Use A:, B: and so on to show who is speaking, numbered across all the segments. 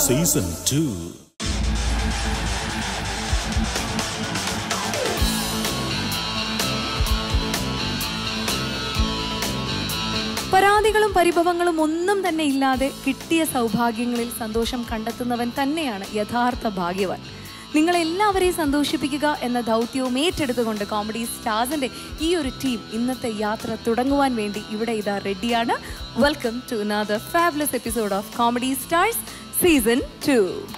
A: Season two
B: പരാതികളും പരിഭവങ്ങളും ഒന്നും തന്നെ ഇല്ലാതെ കിട്ടിയ സൗഭാഗ്യങ്ങളിൽ സന്തോഷം കണ്ടെത്തുന്നവൻ തന്നെയാണ് യഥാർത്ഥ ഭാഗ്യവാൻ നിങ്ങളെല്ലാവരെയും സന്തോഷിപ്പിക്കുക എന്ന ദൗത്യവും ഏറ്റെടുത്തുകൊണ്ട് കോമഡി സ്റ്റാർസിന്റെ ഈ ഒരു ടീം ഇന്നത്തെ യാത്ര തുടങ്ങുവാൻ വേണ്ടി ഇവിടെ ഇതാ റെഡിയാണ് welcome to another fabulous episode of comedy stars season two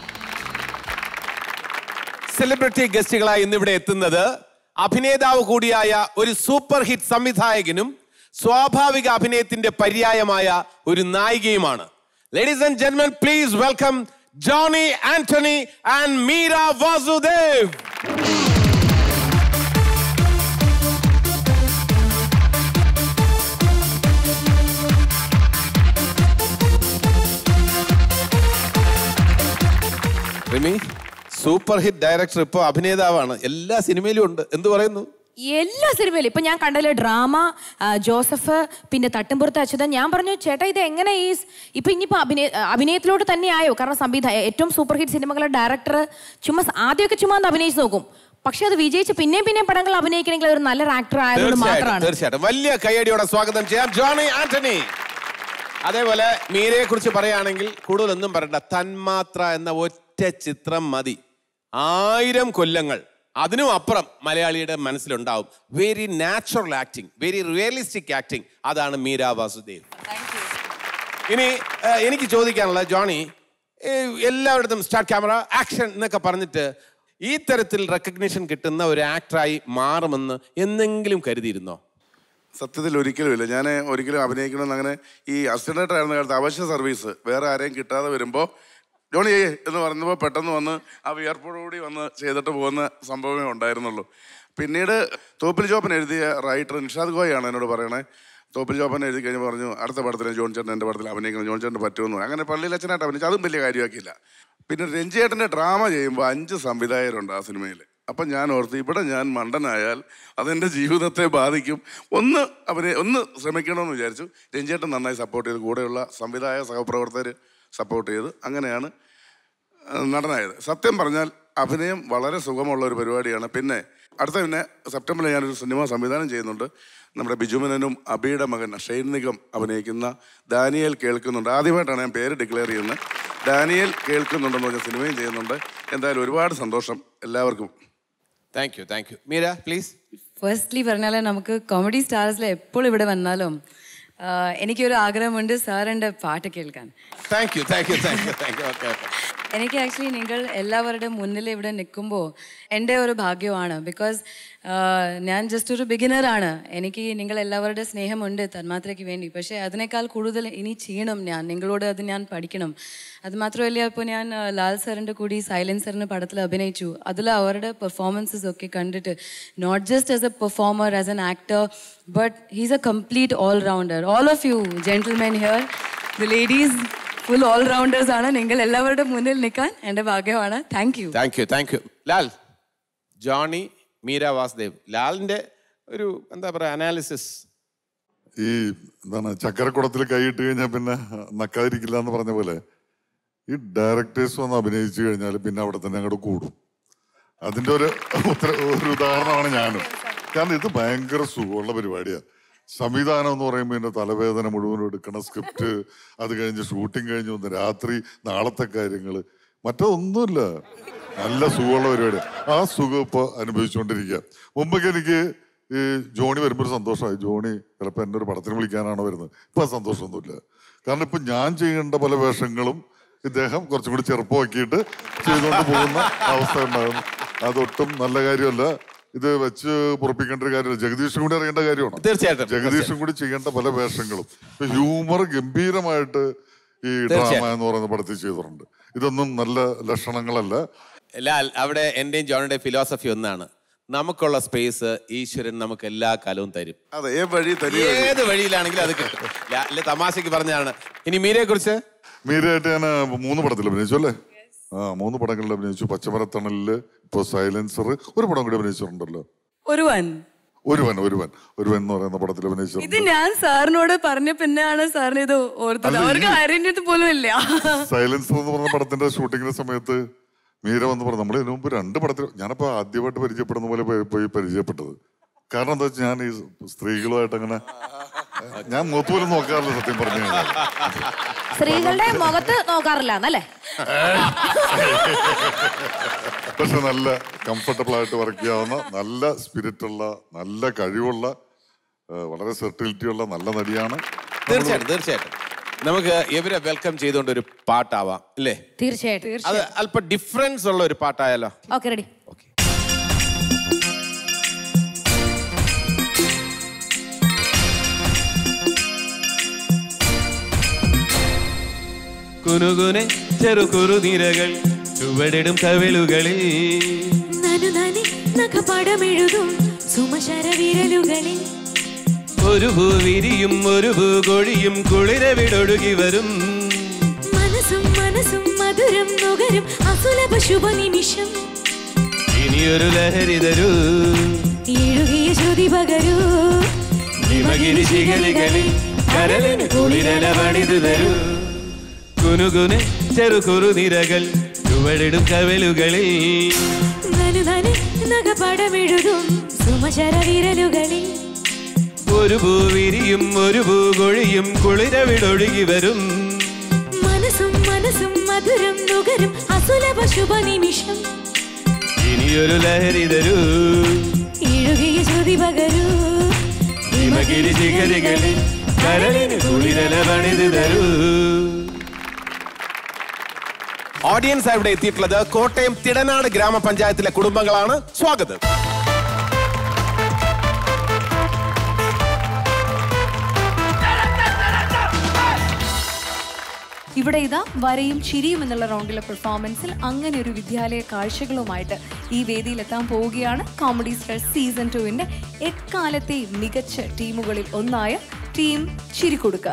C: celebrity ഗസ്റ്റുകളായി ഇന്നിവിടെ എത്തുന്നത് അഭിനേതാവ് കൂടിയായ ഒരു സൂപ്പർ ഹിറ്റ് സംവിധായകനും സ്വാഭാവിക അഭിനയത്തിന്റെ പര്യായമായ ഒരു നായികയുമാണ് ലേഡീസ് ആൻഡ് ജെന്മൻ please welcome Johny Antony and Meera Vasudev Rimi super hit director ഇപ്പൊ അഭിനേതാവാണ് എല്ലാ സിനിമയിലും ഉണ്ട് എന്ത് പറയുന്നു
B: എല്ലാ സിനിമയിലും ഇപ്പൊ ഞാൻ കണ്ടല്ലോ ഡ്രാമ ആ, ജോസഫ് പിന്നെ തട്ടുംപുറത്ത് അച്യുതൻ ഞാൻ പറഞ്ഞു ചേട്ടാ ഇത് എങ്ങനെ ഈ സ്- ഇപ്പൊ ഇനിയിപ്പോ അഭിനയ അഭിനയത്തിലോട്ട് തന്നെ ആയോ കാരണം സംവിധായ ഏറ്റവും സൂപ്പർ ഹിറ്റ് സിനിമകളുടെ ഡയറക്ടർ ചുമ്മാ സ് ആദ്യമൊക്കെ ചുമ്മാ ഒന്ന് അഭിനയിച്ച് നോക്കും പക്ഷെ അത് വിജയിച്ച് പിന്നെയും പിന്നെയും പടങ്ങൾ അഭിനയിക്കണമെങ്കിൽ ഒരു നല്ലൊരു ആക്ടർ ആയതുകൊണ്ട്
C: തീർച്ചയായിട്ടും
B: മാത്രമാണ്
C: തീർച്ചയായിട്ടും വലിയ കൈയടിയോടെ സ്വാഗതം ചെയ്യാം ജോണി ആന്റണി അതേപോലെ മീരയെ കുറിച്ച് പറയുകയാണെങ്കിൽ കൂടുതലൊന്നും പറയണ്ട തന്മാത്ര എന്ന ഒറ്റ ചിത്രം മതി ആയിരം കൊല്ലങ്ങൾ അതിനും അപ്പുറം മലയാളിയുടെ മനസ്സിലുണ്ടാവും very natural acting very realistic acting അതാണ് മീര വാസുദേവ് ഇനി ഏഹ്, എനിക്ക് ചോദിക്കാനുള്ള ജോണി ഏഹ്, എല്ലായിടത്തും സ്റ്റാർട്ട് ക്യാമറ ആക്ഷൻ എന്നൊക്കെ പറഞ്ഞിട്ട് ഈ തരത്തിൽ റെക്കഗ്നിഷൻ കിട്ടുന്ന ഒരു ആക്ടറായി മാറുമെന്ന് എന്തെങ്കിലും കരുതിയിരുന്നോ
D: സത്യത്തിൽ ഒരിക്കലും ഇല്ല ഞാൻ ഒരിക്കലും അഭിനയിക്കണമെന്ന് അങ്ങനെ ഈ അസിസ്റ്റൻ്റ് ആയിരുന്ന കാലത്ത് അവശ്യ സർവീസ് വേറെ ആരെയും കിട്ടാതെ വരുമ്പോൾ ജോണി ഏയ് എന്ന് പറഞ്ഞപ്പോൾ പെട്ടെന്ന് വന്ന് ആ വിയർപ്പോടുകൂടി വന്ന് ചെയ്തിട്ട് പോകുന്ന സംഭവമേ ഉണ്ടായിരുന്നുള്ളൂ പിന്നീട് തോപ്പിൽ ജോപ്പൻ എഴുതിയ റൈറ്റർ നിഷാദ് ഗോയാണ് എന്നോട് പറയണേ തോപ്പിൽ ജോപ്പൻ എഴുതി കഴിഞ്ഞ് പറഞ്ഞു അടുത്ത പടത്തിന് ജോൺ ചേട്ടൻ എൻ്റെ പടത്തിൽ അഭിനയിക്കണം ജോൺ ചേട്ടൻ പറ്റുമെന്ന് പറഞ്ഞു. അങ്ങനെ പള്ളിയിൽ അച്ഛനായിട്ട് അഭിനയിച്ചു അതും വലിയ കാര്യമാക്കിയില്ല പിന്നെ രഞ്ജിയേട്ടൻ്റെ ഡ്രാമ ചെയ്യുമ്പോൾ അഞ്ച് സംവിധായകരുണ്ട് ആ സിനിമയിൽ അപ്പം ഞാൻ ഓർത്ത് ഇവിടെ ഞാൻ മണ്ടനായാൽ അതെൻ്റെ ജീവിതത്തെ ബാധിക്കും ഒന്ന് അവരെ ഒന്ന് ശ്രമിക്കണമെന്ന് വിചാരിച്ചു രഞ്ജേട്ടൻ നന്നായി സപ്പോർട്ട് ചെയ്ത് കൂടെയുള്ള സംവിധായക സഹപ്രവർത്തകർ സപ്പോർട്ട് ചെയ്ത് അങ്ങനെയാണ് ആ, നടനായത് സത്യം പറഞ്ഞാൽ അഭിനയം വളരെ സുഖമുള്ള ഒരു പരിപാടിയാണ് പിന്നെ അടുത്ത പിന്നെ സെപ്റ്റംബറിൽ ഞാനൊരു സിനിമ സംവിധാനം ചെയ്യുന്നുണ്ട് നമ്മുടെ ബിജുമനനും അബിയുടെ മകൻ ഷെയ്ൻ നിഗം അഭിനയിക്കുന്ന ദാനിയേൽ കേൾക്കുന്നുണ്ട് ആദ്യമായിട്ടാണ് ഞാൻ പേര് ഡിക്ലെയർ ചെയ്യുന്നത് ദാനിയേൽ കേൾക്കുന്നുണ്ടെന്ന് പറഞ്ഞ സിനിമയും ചെയ്യുന്നുണ്ട് എന്തായാലും ഒരുപാട് സന്തോഷം എല്ലാവർക്കും
C: thank you thank you Meera please
E: firstly പറഞ്ഞാൽ നമുക്ക് കോമഡി സ്റ്റാർസിൽ എപ്പോൾ ഇവിടെ വന്നാലും ആ, എനിക്കൊരു ആഗ്രഹമുണ്ട് സാറിൻ്റെ പാട്ട് കേൾക്കാൻ
C: thank you thank you thank you thank you okay okay
E: എനിക്ക് ആക്ച്വലി നിങ്ങൾ എല്ലാവരുടെ മുന്നിൽ ഇവിടെ നിൽക്കുമ്പോൾ എൻ്റെ ഒരു ഭാഗ്യമാണ് ബിക്കോസ് ഞാൻ ജസ്റ്റ് ഒരു ബിഗിനറാണ് എനിക്ക് നിങ്ങൾ എല്ലാവരുടെ സ്നേഹമുണ്ട് തന്മാത്രയ്ക്ക് വേണ്ടി പക്ഷേ അതിനേക്കാൾ കൂടുതൽ ഇനി ചെയ്യണം ഞാൻ നിങ്ങളോട് അത് ഞാൻ പഠിക്കണം അത് മാത്രമല്ല ഇപ്പോൾ ഞാൻ ആ, ലാൽ സാറിൻ്റെ കൂടി സൈലൻസറിൻ്റെ പടത്തിൽ അഭിനയിച്ചു അതിൽ അവരുടെ പെർഫോമൻസസ് ഒക്കെ കണ്ടിട്ട് not just as a performer as an actor but he's a complete all rounder all of you gentlemen here the ladies full all rounders ആണ് നിങ്ങൾ എല്ലാവരുടെ മുന്നിൽ നിൽക്കാൻ എൻ്റെ ഭാഗ്യമാണ് thank you
C: thank you thank you Lal Johny Meera Vasudev ലാലിന്റെ ഒരു എന്താ പറയാ അനാലിസിസ്
F: ഈ എന്താണ് ചക്കരക്കുടത്തിൽ കൈയിട്ട് കഴിഞ്ഞാൽ പിന്നെ നക്കാതിരിക്കില്ല എന്ന് പറഞ്ഞ പോലെ ഈ ഡയറക്ടേഴ്സ് വന്ന് അഭിനയിച്ചു കഴിഞ്ഞാൽ പിന്നെ അവിടെ തന്നെ അങ്ങോട്ട് കൂടും അതിന്റെ ഒരു ഉത്തര ഒരു ഉദാഹരണമാണ് ഞാനും കാരണം ഇത് ഭയങ്കര സുഖമുള്ള പരിപാടിയാണ് സംവിധാനം എന്ന് പറയുമ്പോൾ ഇതിന്റെ തലവേദന മുഴുവനും എടുക്കണ സ്ക്രിപ്റ്റ് അത് കഴിഞ്ഞ് ഷൂട്ടിംഗ് കഴിഞ്ഞ് വന്ന് രാത്രി നാളത്തെ കാര്യങ്ങൾ മറ്റൊന്നുമില്ല നല്ല സുഖമുള്ള പരിപാടിയാണ് ആ സുഖം ഇപ്പോൾ അനുഭവിച്ചുകൊണ്ടിരിക്കുക മുമ്പൊക്കെ എനിക്ക് ഈ ജോണി വരുമ്പോൾ ഒരു സന്തോഷമായി ജോണി ചിലപ്പോൾ എന്നെ ഒരു പടത്തിന് വിളിക്കാനാണോ വരുന്നത് ഇപ്പൊ ആ സന്തോഷമൊന്നുമില്ല കാരണം ഇപ്പൊ ഞാൻ ചെയ്യേണ്ട പല വേഷങ്ങളും ഇദ്ദേഹം കുറച്ചും കൂടി ചെറുപ്പമാക്കിയിട്ട് ചെയ്തുകൊണ്ട് പോകുന്ന അവസ്ഥ ഉണ്ടാകുന്നു അതൊട്ടും നല്ല കാര്യമല്ല ഇത് വെച്ച് പൊറപ്പിക്കേണ്ട ഒരു കാര്യമല്ല ജഗദീഷും കൂടി അറിയേണ്ട കാര്യമാണ്
C: തീർച്ചയായിട്ടും,
F: ജഗദീഷും കൂടി ചെയ്യേണ്ട പല വേഷങ്ങളും ഇപ്പൊ ഹ്യൂമർ ഗംഭീരമായിട്ട് ഈ ഡ്രാമ
C: തീർച്ചയായും.
F: എന്ന് പറയുന്ന പടത്തിൽ ചെയ്തിട്ടുണ്ട് ഇതൊന്നും നല്ല ലക്ഷണങ്ങളല്ല
C: ലാൽ അവിടെ എന്റെയും ജോണിന്റെയും ഫിലോസഫി ഒന്നാണ് നമുക്കുള്ള സ്പേസ് ഈശ്വരൻ നമുക്ക് എല്ലാ കാലവും തരും
D: അതെ ഏ വഴി തനിയെ വഴി.
C: ഏത് വഴിയിലാണെങ്കിലും അത് കിട്ടും ലാലിന്റെ തമാശക്ക് പറഞ്ഞാണ് ഇനി മീരയെ കുറിച്ച്
F: മീരയായിട്ട് ഞാൻ മൂന്ന് പടത്തിൽ അഭിനയിച്ചു അല്ലേ ആ മൂന്ന് പടങ്ങളിൽ അഭിനയിച്ചു പച്ചമരത്തണലില് ഇപ്പൊ സൈലൻസർ ഒരു പടം കൂടി അഭിനയിച്ചിട്ടുണ്ടല്ലോ
E: ഒരു വൻ
F: ഒരുവൻ ഒരുവൻ ഒരുവൻ എന്ന് പറയുന്ന പടത്തിൽ
E: ഇത്
F: അഭിനയിച്ചിട്ടുണ്ട്
E: ഞാൻ സാറിനോട് പറഞ്ഞ പിന്നെയാണ് സാറിന് ഇത് ഓർത്തത്
F: അല്ല, ഈ-
E: അവർക്ക് അറിഞ്ഞത് പോലും ഇല്ല
F: സൈലൻസർ എന്ന് പറഞ്ഞ പടത്തിന്റെ ഷൂട്ടിങ്ങിന്റെ സമയത്ത് മീര വന്ന് പറഞ്ഞു നമ്മൾ ഇതിനു മുമ്പ് രണ്ട് പടത്തിൽ ഞാനപ്പോ ആദ്യമായിട്ട് പരിചയപ്പെടുന്ന പോലെ പോയി- പോയി പരിചയപ്പെട്ടത് കാരണം എന്താ വെച്ചാൽ ഞാൻ ഈ സ്ത്രീകളുമായിട്ട് അങ്ങനെ ഞാൻ മുഖത്ത് പോലും നോക്കാറില്ല സത്യം പറഞ്ഞു കഴിഞ്ഞാൽ
A: സ്ത്രീകളുടെ മുഖത്ത് നോക്കാറില്ല എന്നല്ലേ
F: പക്ഷെ നല്ല കംഫർട്ടബിൾ ആയിട്ട് വർക്ക് ചെയ്യാവുന്ന നല്ല സ്പിരിറ്റ് ഉള്ള നല്ല കഴിവുള്ള ആ, വളരെ സെർട്ടിലിറ്റി ഉള്ള നല്ല നടിയാണ്
C: തീർച്ചയായിട്ടും തീർച്ചയായിട്ടും നമുക്ക് ഇവരെ വെൽക്കം ചെയ്തുകൊണ്ട് ഒരു പാട്ടാവാം അല്ലേ
A: തീർച്ചയായിട്ടും
C: അത് അല്പം ഡിഫറൻസ് ഉള്ള ഒരു പാട്ടായാലോ
A: ഓക്കെ റെഡി
G: കുനുകുനെ ചെറു കുറുനിരകൾ ചുവടിടും കവിളുകളിൽ
H: നനുനനി നഖപടമെഴുതും സുമശര വിരലുകളിൽ
G: ഒരു ഭൂ വിരിയും ഒരു ഭൂ കൊഴിയും കുളിരവിടൊഴുകി വരും
H: മനസ്സും മനസ്സും മധുരം നുകരും അസുലഭ ശുഭ നിമിഷം
G: ഇനിയൊരു ലഹരി തരൂ
H: എഴുകിയ ശ്രുതി പകരൂ
G: ഹിമഗിരി ശിഖരികളിൽ കരളിന് കുളിരല പണിതു തരൂ കുനുകുനെ ചെറു കുറുനിരകൾ ചുവടിടും കവിളുകളിൽ
H: നനുനനി നഖപടമെഴുതും സുമശര വിരലുകളിൽ
G: ഒരു ഭൂ വിരിയും ഒരു ഭൂ കൊഴിയും കുളിരവിടൊഴുകി വരും
H: മനസ്സും മനസ്സും മധുരം നുകരും അസുലഭ ശുഭ നിമിഷം
G: ഇനിയൊരു ലഹരി തരൂ
H: എഴുകിയ ശ്രുതി പകരൂ
G: ഹിമഗിരി ശിഖരികളിൽ കരളിന് കുളിരല പണിതു തരൂ
C: ഓഡിയൻസ് ഇവിടെ എത്തിയിട്ടുള്ളത് കോട്ടയം തിടനാട് ഗ്രാമപഞ്ചായത്തിലെ കുടുംബങ്ങളാണ് സ്വാഗതം
B: ഇവിടെ ഇതാ വരയും ചിരിയും എന്നുള്ള റൗണ്ടിലെ പെർഫോമൻസിൽ അങ്ങനെ ഒരു വിദ്യാലയ കാഴ്ചകളുമായിട്ട് ഈ വേദിയിൽ എത്താൻ പോവുകയാണ് കോമഡി സ്റ്റാർ സീസൺ ടുവിന്റെ എക്കാലത്തെയും മികച്ച ടീമുകളിൽ ഒന്നായ ടീം ചിരിക്കൊടുക്ക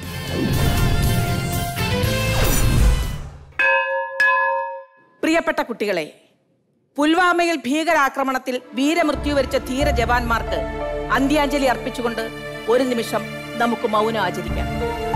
I: പ്രിയപ്പെട്ട കുട്ടികളെ പുൽവാമയിൽ ഭീകരാക്രമണത്തിൽ വീരമൃത്യു വരിച്ച ധീര ജവാന്മാർക്ക് അന്ത്യാഞ്ജലി അർപ്പിച്ചുകൊണ്ട് ഒരു നിമിഷം നമുക്ക് മൗനം ആചരിക്കാം